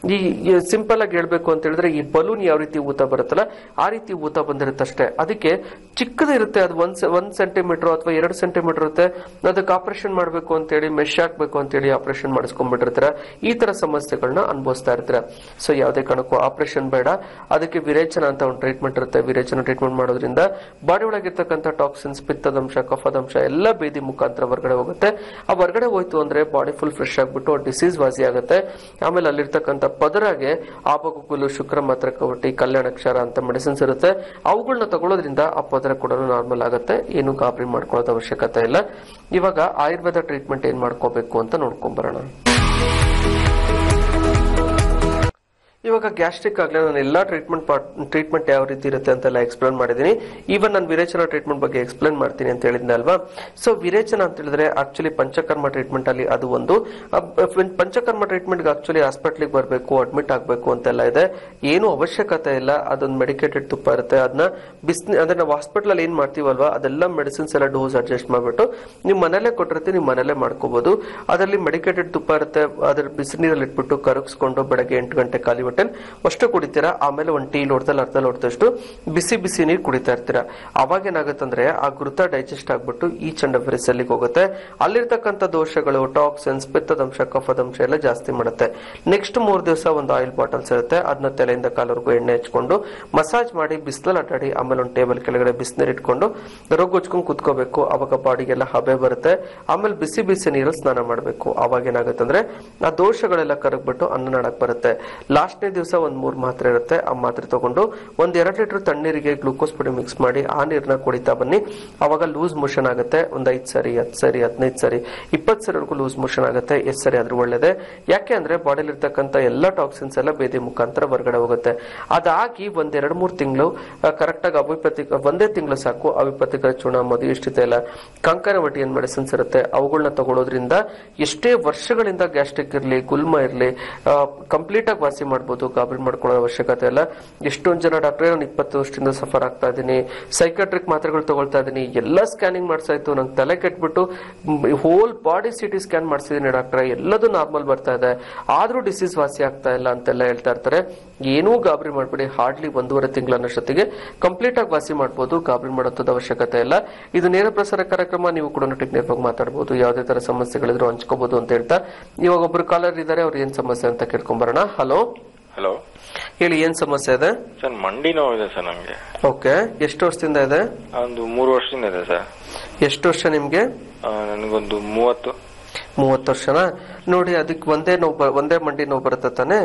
ಈ ಸಿಂಪಲ್ ಆಗಿ ಹೇಳ್ಬೇಕು ಅಂತ ಹೇಳಿದ್ರೆ ಈ ಬಲೂನ್ ಯಾವ ರೀತಿ ಊತ ಬರುತ್ತಲ್ಲ ಆ ರೀತಿ ಊತ ಬಂದಿರುತ್ತೆ ಅಷ್ಟೇ ಅದಕ್ಕೆ ಚಿಕ್ಕದಿರುತ್ತೆ ಅದು ಒಂದ್ ಸೆ- ಒಂದ್ ಸೆಂಟಿಮೀಟರ್ ಅಥವಾ ಎರಡು ಸೆಂಟಿಮೀಟರ್ ಇರುತ್ತೆ ಅದಕ್ಕೆ ಆಪರೇಷನ್ ಮಾಡಬೇಕು ಅಂತೇಳಿ ಮೆಶ್ ಹಾಕ್ಬೇಕು ಅಂತೇಳಿ ಆಪರೇಷನ್ ಮಾಡಿಸ್ಕೊಂಡ್ಬಿಟ್ಟಿರ್ತೀರ ಈ ತರ ಸಮಸ್ಯೆಗಳನ್ನ ಅನುಭವಿಸ್ತಾ ಇರ್ತೀರ ಸೊ ಯಾವುದೇ ಕಾರಣಕ್ಕೂ ಆಪರೇಷನ್ ಬೇಡ ಅದಕ್ಕೆ ವಿರೇಚನ ಅಂತ ಒಂದು ಟ್ರೀಟ್ಮೆಂಟ್ ಇರುತ್ತೆ ವಿರೇಚನ ಟ್ರೀಟ್ಮೆಂಟ್ ಮಾಡೋದ್ರಿಂದ ಬಾಡಿ ಒಳಗಿರ್ತಕ್ಕಂಥ ಟಾಕ್ಸಿನ್ಸ್ ಪಿತ್ತದಂಶ ಕಫದಂಶ ಎಲ್ಲ ಬೇದಿ ಮುಖಾಂತರ ಹೊರಗಡೆ ಹೋಗುತ್ತೆ ಆ ಹೊರಗಡೆ ಹೋಯ್ತು ಅಂದ್ರೆ ಬಾಡಿ ಫುಲ್ ಫ್ರೆಶ್ ಆಗ್ಬಿಟ್ಟು ಡಿಸೀಸ್ ವಾಸಿ ಆಗುತ್ತೆ ಆಮೇಲೆ ಅಲ್ಲಿರ್ತಕ್ಕಂಥ ಪದರಾಗೆ ಆಪಕುಲು ಶುಕ್ರ ಮಾತ್ರ ಕವಟಿ ಕಲ್ಯಾಣಕ್ಷರ ಅಂತ ಮೆಡಿಸಿನ್ಸ್ ಇರುತ್ತೆ ಅವುಗಳನ್ನ ತಗೊಳ್ಳೋದ್ರಿಂದ ಆ ಪದರ ಕೂಡ ನಾರ್ಮಲ್ ಆಗುತ್ತೆ ಏನು ಗಾಬರಿ ಮಾಡ್ಕೊಳ್ಳೋದು ಅವಶ್ಯಕತೆ ಇಲ್ಲ ಇವಾಗ ಆಯುರ್ವೇದ ಟ್ರೀಟ್ಮೆಂಟ್ ಏನ್ ಮಾಡ್ಕೋಬೇಕು ಅಂತ ನೋಡ್ಕೊಂಬರೋಣ ಇವಾಗ ಗ್ಯಾಸ್ಟ್ರಿಕ್ ಆಗ್ಲಿ ನಾನು ಎಲ್ಲಾ ಟ್ರೀಟ್ಮೆಂಟ್ ಟ್ರೀಟ್ಮೆಂಟ್ ಯಾವ ರೀತಿ ಇರುತ್ತೆ ಅಂತೆಲ್ಲ ಎಕ್ಸ್ಪ್ಲೇನ್ ಮಾಡಿದ್ದೀನಿ ಈವನ್ ನಾನು ವಿರೇಚನ ಟ್ರೀಟ್ಮೆಂಟ್ ಬಗ್ಗೆ ಎಕ್ಸ್ಪ್ಲೇನ್ ಮಾಡ್ತೀನಿ ಅಂತ ಹೇಳಿದ್ದೆ ಅಲ್ವಾ ಸೊ ವಿರೇಚನ ಅಂತ ಹೇಳಿದ್ರೆ ಆಕ್ಚುಲಿ ಪಂಚಕರ್ಮ ಟ್ರೀಟ್ಮೆಂಟ್ ಅಲ್ಲಿ ಅದು ಒಂದು ಅಹ್, ಅಹ್, ಪಂಚಕರ್ಮ ಟ್ರೀಟ್ಮೆಂಟ್ ಆಕ್ಚುಲಿ ಹಾಸ್ಪಿಟ್ಲಿಗೆ ಬರಬೇಕು ಅಡ್ಮಿಟ್ ಆಗಬೇಕು ಅಂತೆಲ್ಲ ಇದೆ ಏನು ಅವಶ್ಯಕತೆ ಇಲ್ಲ ಅದೊಂದು ಮೆಡಿಕೇಟೆಡ್ ತುಪ್ಪ ಇರುತ್ತೆ ಅದನ್ನ ಬಿಸ್ನಿ ಅಂದ್ರೆ ನಾವು ಹಾಸ್ಪಿಟಲ್ ಅಲ್ಲಿ ಏನ್ ಮಾಡ್ತೀವಲ್ವಾ ಅದೆಲ್ಲ ಮೆಡಿಸಿನ್ಸ್ ಎಲ್ಲ ಡೋಸ್ ಅಡ್ಜಸ್ಟ್ ಮಾಡ್ಬಿಟ್ಟು ನೀವು ಮನೇಲೆ ಕೊಟ್ಟಿರ್ತೀವಿ ನೀವು ಮನೇಲೆ ಮಾಡ್ಕೋಬಹುದು ಅದರಲ್ಲಿ ಮೆಡಿಕೇಟೆಡ್ ತುಪ್ಪ ಇರುತ್ತೆ ಅದ್ರ ಬಿಸಿ ನೀರಲ್ಲಿ ಇಟ್ಬಿಟ್ಟು ಕರಗಿಸ್ಕೊಂಡು ಬೆಳಗ್ಗೆ ಎಂಟು ಗಂಟೆ ಖಾಲಿ ಹೊಟ್ಟೆ ಅಷ್ಟು ಕುಡಿತೀರಾ ಆಮೇಲೆ ಒಂದು ಟೀ ಲೋಟದಲ್ಲಿ ಅರ್ಧ ಲೋಟದಷ್ಟು ಬಿಸಿ ಬಿಸಿ ನೀರು ಕುಡಿತಾ ಇರ್ತೀರಾ ಅವಾಗ ಏನಾಗುತ್ತಂದ್ರೆ ಆ ಗುರುತ ಡೈಜೆಸ್ಟ್ ಆಗ್ಬಿಟ್ಟು ಈ ಚಂಡ ಅಲ್ಲಿಗೆ ಹೋಗುತ್ತೆ ಅಲ್ಲಿರ್ತಕ್ಕಂಥ ದೋಷಗಳು ಟಾಕ್ಸಿನ್ಸ್ ಪಿತ್ತದಂಶ ಕಫದಂಶ ಎಲ್ಲ ಜಾಸ್ತಿ ಮಾಡುತ್ತೆ ನೆಕ್ಸ್ಟ್ ಮೂರ್ ದಿವಸ ಒಂದು ಆಯಿಲ್ ಬಾಟಲ್ಸ್ ಇರುತ್ತೆ ಅದನ್ನ ತಲೆಯಿಂದ ಕಾಲವರೆಗೂ ಎಣ್ಣೆ ಹಚ್ಕೊಂಡು ಮಸಾಜ್ ಮಾಡಿ ಬಿಸಿಲಲ್ಲಿ ಅಡ್ಡಾಡಿ ಆಮೇಲೆ ಒಂದು ಟೇಬಲ್ ಕೆಳಗಡೆ ಬಿಸಿನೀರು ಇಟ್ಕೊಂಡು ರೊಗ್ಗೊಚ್ಕೊಂಡು ಕುತ್ಕೋಬೇಕು ಅವಾಗ ಬಾಡಿಗೆಲ್ಲ ಹಬೆ ಬರುತ್ತೆ ಆಮೇಲೆ ಬಿಸಿ ಬಿಸಿ ನೀರು ಸ್ನಾನ ಮಾಡಬೇಕು ಅವಾಗ ಏನಾಗುತ್ತಂದ್ರೆ ಆ ದೋಷಗಳೆಲ್ಲ ಕರಗ್ಬಿಟ್ಟು ಅನ್ನ ನಾಡಕ್ ಬರುತ್ತೆ ಲಾಸ್ಟ್ನೇ ದಿವಸ ಒಂದ್ ಮೂರ್ ಮಾತ್ರೆ ಇರುತ್ತೆ ಆ ಮಾತ್ರೆ ತಗೊಂಡು ಒಂದ್ ಎರಡ್ ಲೀಟರ್ ತಣ್ಣೀರಿಗೆ ಗ್ಲೂಕೋಸ್ ಪುಡಿ ಮಿಕ್ಸ್ ಮಾಡಿ ಆ ನೀರ್ನ ಕುಡಿತಾ ಬನ್ನಿ ಅವಾಗ ಲೂಸ್ ಮೋಷನ್ ಆಗುತ್ತೆ ಒಂದ್ ಐದ್ ಸರಿ ಹತ್ತು ಸರಿ ಹದಿನೈದು ಸರಿ ಇಪ್ಪತ್ತು ಸರಿವರೆಗೂ ಲೂಸ್ ಮೋಷನ್ ಆಗುತ್ತೆ ಎಷ್ಟು ಸರಿ ಆದ್ರೂ ಒಳ್ಳೇದೇ ಯಾಕೆ ಅಂದ್ರೆ ಬಾಡಿಲಿ ಇರ್ತಕ್ಕಂಥ ಎಲ್ಲ ಟಾಕ್ಸಿನ್ಸ್ ಎಲ್ಲ ಬೇದಿ ಮುಖಾಂತರ ಹೊರಗಡೆ ಹೋಗುತ್ತೆ ಅದಾಗಿ ಒಂದ್ ಎರಡ್ ಮೂರ್ ತಿಂಗಳು ಕರೆಕ್ಟ್ ಆಗಿ ಅವಿಪತಿ ಒಂದೇ ತಿಂಗಳು ಸಾಕು ಅವಿಪತಿಕ ಚೂಣ ಮಧು ಇಷ್ಟಿದೆ ಇಲ್ಲ ಕಂಕರವಟಿ ಏನ್ ಮೆಡಿಸಿನ್ಸ್ ಇರುತ್ತೆ ಅವುಗಳನ್ನ ತಗೊಳ್ಳೋದ್ರಿಂದ ಎಷ್ಟೇ ವರ್ಷಗಳಿಂದ ಗ್ಯಾಸ್ಟ್ರಿಕ್ ಇರ್ಲಿ ಗುಲ್ಮ ಇರ್ಲಿ ಕಂಪ್ಲೀಟ್ ಆಗಿ ವಾಸಿ ಮಾಡ್ಬೋದು ಗಾಬರಿ ಮಾಡ್ಕೊಳ್ಳೋ ಅವಶ್ಯಕತೆ ಇಲ್ಲ ಎಷ್ಟೊಂದ್ ಜನ ಡಾಕ್ಟ್ರೇ ನಾನು ಇಪ್ಪತ್ತು ವರ್ಷದಿಂದ ಸಫರ್ ಆಗ್ತಾ ಇದ್ದೀನಿ ಸೈಕಾಟ್ರಿಕ್ ಮಾತ್ರೆಗಳು ತಗೊಳ್ತಾ ಇದ್ದೀನಿ ಎಲ್ಲ ಸ್ಕ್ಯಾನಿಂಗ್ ಮಾಡ್ಸಾಯ್ತು ನಂಗೆ ತಲೆ ಕೆಟ್ಬಿಟ್ಟು ಹೋಲ್ ಬಾಡಿ ಸಿಟಿ ಸ್ಕ್ಯಾನ್ ಮಾಡಿಸಿದೀನಿ ಡಾಕ್ಟ್ರೆ ಎಲ್ಲದೂ ನಾರ್ಮಲ್ ಬರ್ತಾ ಇದೆ ಆದ್ರೂ ಡಿಸೀಸ್ ವಾಸಿ ಆಗ್ತಾ ಇಲ್ಲ ಅಂತೆಲ್ಲ ಹೇಳ್ತಾ ಇರ್ತಾರೆ ಏನೂ ಗಾಬರಿ ಮಾಡ್ಬೇಡಿ ಹಾರ್ಡ್ಲಿ ಒಂದೂವರೆ ತಿಂಗಳ ಅನ್ನೋಷ್ಟೊತ್ತಿಗೆ ಕಂಪ್ಲೀಟ್ ಆಗಿ ವಾಸಿ ಮಾಡ್ಬೋದು ಗಾಬರಿ ಮಾಡೋದ್ ಅವಶ್ಯಕತೆ ಇಲ್ಲ ಇದು ನೇರ ಪ್ರಸಾರ ಕಾರ್ಯಕ್ರಮ ನೀವು ಕೂಡ ನಟಿಕ್ ನೇರವಾಗಿ ಮಾತಾಡಬಹುದು ಯಾವುದೇ ತರ ಸಮಸ್ಯೆಗಳಿದ್ರು ಹಂಚ್ಕೋಬಹುದು ಅಂತ ಹೇಳ್ತಾ ಇವಾಗ ಒಬ್ರು ಕಾಲರ್ ಇದ್ದಾರೆ ಅವ್ರು ಏನ್ ಸಮಸ್ಯೆ ಅಂತ ಕೇಳ್ಕೊಂಬರೋಣ ಹಲೋ ಹಲೋ ಹೇಳಿ ಏನ್ ಸಮಸ್ಯೆ ಇದೆ ಸರ್ ಮಂಡಿ ನೋವಿದೆ ಸರ್ ನಂಗೆ ಓಕೆ ಎಷ್ಟು ವರ್ಷದಿಂದ ಇದೆ ಒಂದು ಮೂರು ವರ್ಷದಿಂದ ಇದೆ ಸರ್ ಎಷ್ಟು ವರ್ಷ ನಿಮ್ಗೆ ಆ, ನನಗೊಂದು ಮೂವತ್ತು ಮೂವತ್ತು ವರ್ಷನಾ ನೋಡಿ ಅದಕ್ಕೆ ಒಂದೇ ನೋವು ಬ- ಒಂದೇ ಮಂಡಿ ನೋವು ಬರುತ್ತೆ ತಾನೆ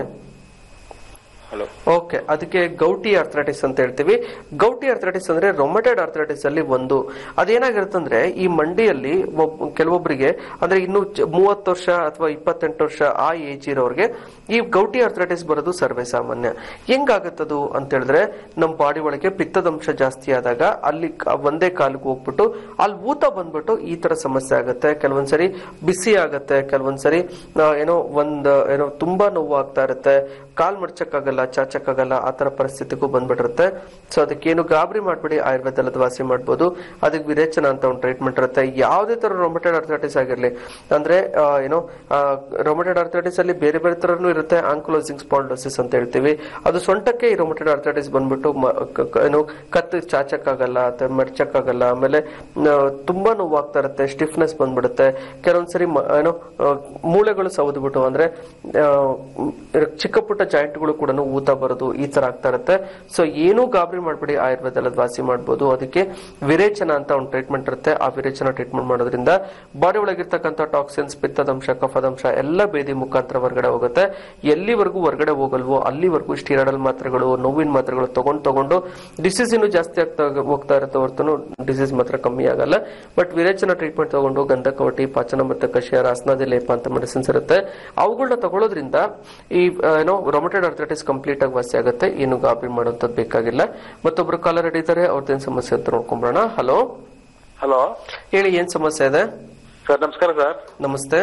ಹಲೋ ಓಕೆ ಅದಕ್ಕೆ ಗೌಟಿ ಆರ್ಥ್ರೈಟಿಸ್ ಅಂತ ಹೇಳ್ತೀವಿ ಗೌಟಿ ಆರ್ಥ್ರೈಟಿಸ್ ಅಂದ್ರೆ ರೊಮಟೆಡ್ ಆರ್ಥ್ರೈಟಿಸ್ ಅಲ್ಲಿ ಒಂದು ಅದೇನಾಗಿರುತ್ತಂದ್ರೆ ಈ ಮಂಡಿಯಲ್ಲಿ ಒಬ್- ಕೆಲವೊಬ್ಬರಿಗೆ ಅಂದ್ರೆ ಇನ್ನು ಮೂವತ್ತು ವರ್ಷ ಅಥವಾ ಇಪ್ಪತ್ತೆಂಟು ವರ್ಷ ಆ ಏಜ್ ಇರೋರಿಗೆ ಈ ಗೌಟಿ ಆರ್ಥ್ರೈಟಿಸ್ ಬರೋದು ಸರ್ವೇ ಸಾಮಾನ್ಯ ಹೆಂಗಾಗತ್ತದು ಅಂತ ಹೇಳಿದ್ರೆ ನಮ್ಮ ಬಾಡಿ ಒಳಗೆ ಪಿತ್ತದಂಶ ಜಾಸ್ತಿ ಆದಾಗ ಅಲ್ಲಿ ಕ- ಒಂದೇ ಕಾಲಿಗೆ ಹೋಗ್ಬಿಟ್ಟು ಅಲ್ಲಿ ಊತ ಬಂದ್ಬಿಟ್ಟು ಈ ತರ ಸಮಸ್ಯೆ ಆಗುತ್ತೆ ಕೆಲವೊಂದ್ಸರಿ ಬಿಸಿ ಆಗತ್ತೆ ಕೆಲವೊಂದ್ಸರಿ ಆ, ಏನೋ ಒಂದ್ ಏನೋ ತುಂಬಾ ನೋವು ಆಗ್ತಾ ಇರುತ್ತೆ ಕಾಲ್ ಮಡ್ಚಕ್ಕಾಗಲ್ಲ ಚಾಚಕ್ಕಾಗಲ್ಲ ಆ ತರ ಪರಿಸ್ಥಿತಿಗೂ ಬಂದ್ಬಿಟ್ಟಿರುತ್ತೆ ಸೊ ಅದಕ್ಕೇನು ಗಾಬರಿ ಮಾಡ್ಬಿಡಿ ಆಯುರ್ವೇದದಲ್ಲಿ ಅದು ವಾಸಿ ಮಾಡ್ಬೋದು ಅದಕ್ಕೆ ವಿರೇಚನ ಅಂತ ಒಂದು ಟ್ರೀಟ್ಮೆಂಟ್ ಇರುತ್ತೆ ಯಾವುದೇ ತರ ರೊಮಟೆಡ್ ಅರ್ಥೈಟಿಸ್ ಆಗಿರ್ಲಿ ಅಂದ್ರೆ ಆ, ಏನೋ ರೊಮಟೆಡ್ ಅರ್ಥೈಟಿಸ್ ಅಲ್ಲಿ ಬೇರೆ ಬೇರೆ ತರನು ಇರುತ್ತೆ ಆಂಕ್ಲೋಸಿಂಗ್ ಸ್ಪಾಂಡೋಸಿಸ್ ಅಂತ ಹೇಳ್ತೀವಿ ಅದು ಸೊಂಟಕ್ಕೆ ಈ ರೊಮಟೆಡ್ ಅರ್ಥೈಟಿಸ್ ಬಂದ್ಬಿಟ್ಟು ಮ- ಕ- ಕ- ಏನು ಕತ್ತು ಚಾಚಕ್ಕಾಗಲ್ಲ ಅಥವಾ ಮಡ್ಚಕ್ಕಾಗಲ್ಲ ಆಮೇಲೆ ಆ, ತುಂಬಾ ನೋವಾಗ್ತಾ ಇರುತ್ತೆ ಸ್ಟಿಫ್ನೆಸ್ ಬಂದ್ಬಿಡುತ್ತೆ ಕೆಲವೊಂದ್ಸರಿ ಮ- ಏನೋ ಆ, ಮೂಳೆಗಳು ಸವದ್ಬಿಟ್ಟು ಅಂದ್ರೆ ಆ, ಮ್, ಚಿಕ್ಕ ಪುಟ್ಟ ಜಾಯಿಂಟ್ಗಳು ಕೂಡ ಊತ ಬರೋದು ಈ ತರ ಆಗ್ತಾ ಇರುತ್ತೆ ಸೊ ಏನೂ ಗಾಬರಿ ಮಾಡ್ಬಿಡಿ ಆಯುರ್ವೇದದಲ್ಲಿ ವಾಸಿ ಮಾಡ್ಬೋದು ಅದಕ್ಕೆ ವಿರೇಚನ ಅಂತ ಒಂದು ಟ್ರೀಟ್ಮೆಂಟ್ ಇರುತ್ತೆ ಆ ವಿರೇಚನ ಟ್ರೀಟ್ಮೆಂಟ್ ಮಾಡೋದ್ರಿಂದ ಬಾಡಿ ಒಳಗಿರ್ತಕ್ಕಂಥ ಟಾಕ್ಸಿನ್ಸ್ ಪಿತ್ತದಂಶ ಕಫದಂಶ ಎಲ್ಲ ಬೇದಿ ಮುಖಾಂತರ ಹೊರಗಡೆ ಹೋಗುತ್ತೆ ಎಲ್ಲಿವರೆಗೂ ಹೊರಗಡೆ ಹೋಗಲ್ವೋ ಅಲ್ಲಿವರೆಗೂ ಸ್ಟೀರಾಯ್ಡಲ್ ಮಾತ್ರೆಗಳು ನೋವಿನ ಮಾತ್ರೆಗಳು ತಗೊಂಡು ತಗೊಂಡು ಡಿಸೀಸ್ ಇನ್ನೂ ಜಾಸ್ತಿ ಆಗ್ತಾ ಹೋಗ್ತಾ ಇರುತ್ತೆ ಹೊರತು ಡಿಸೀಸ್ ಮಾತ್ರ ಕಮ್ಮಿ ಆಗಲ್ಲ ಬಟ್ ವಿರೇಚನ ಟ್ರೀಟ್ಮೆಂಟ್ ತಗೊಂಡು ಗಂಧಕವಟಿ ಪಾಚನ ಮತ್ತು ಕಷಾಯ ರಾಸನಾದಿ ಲೇಪ ಅಂತ ಮೆಡಿಸಿನ್ಸ್ ಇರುತ್ತೆ ಅವುಗಳನ್ನ ತಗೊಳ್ಳೋದ್ರಿಂದ ಈ ಆ, ಏನೋ ರೊಮಟೆಡ್ ಅರ್ಥೈಟಿಸ್ ಕಂಪ್ಲೀಟ್ ಆಗಿ ವಾಸಿ ಆಗುತ್ತೆ ಏನು ಗಾಬರಿ ಮಾಡುವಂತದ್ದು ಬೇಕಾಗಿಲ್ಲ ಮತ್ತೊಬ್ರು ಕಾಲರ್ ಹಿಡಿತಾರೆ ಅವ್ರದ್ದೇನ್ ಸಮಸ್ಯೆ ಅಂತ ನೋಡ್ಕೊಂಬರೋಣ ಹಲೋ ಹಲೋ ಹೇಳಿ ಏನ್ ಸಮಸ್ಯೆ ಇದೆ ಸರ್ ನಮಸ್ಕಾರ ಸರ್ ನಮಸ್ತೆ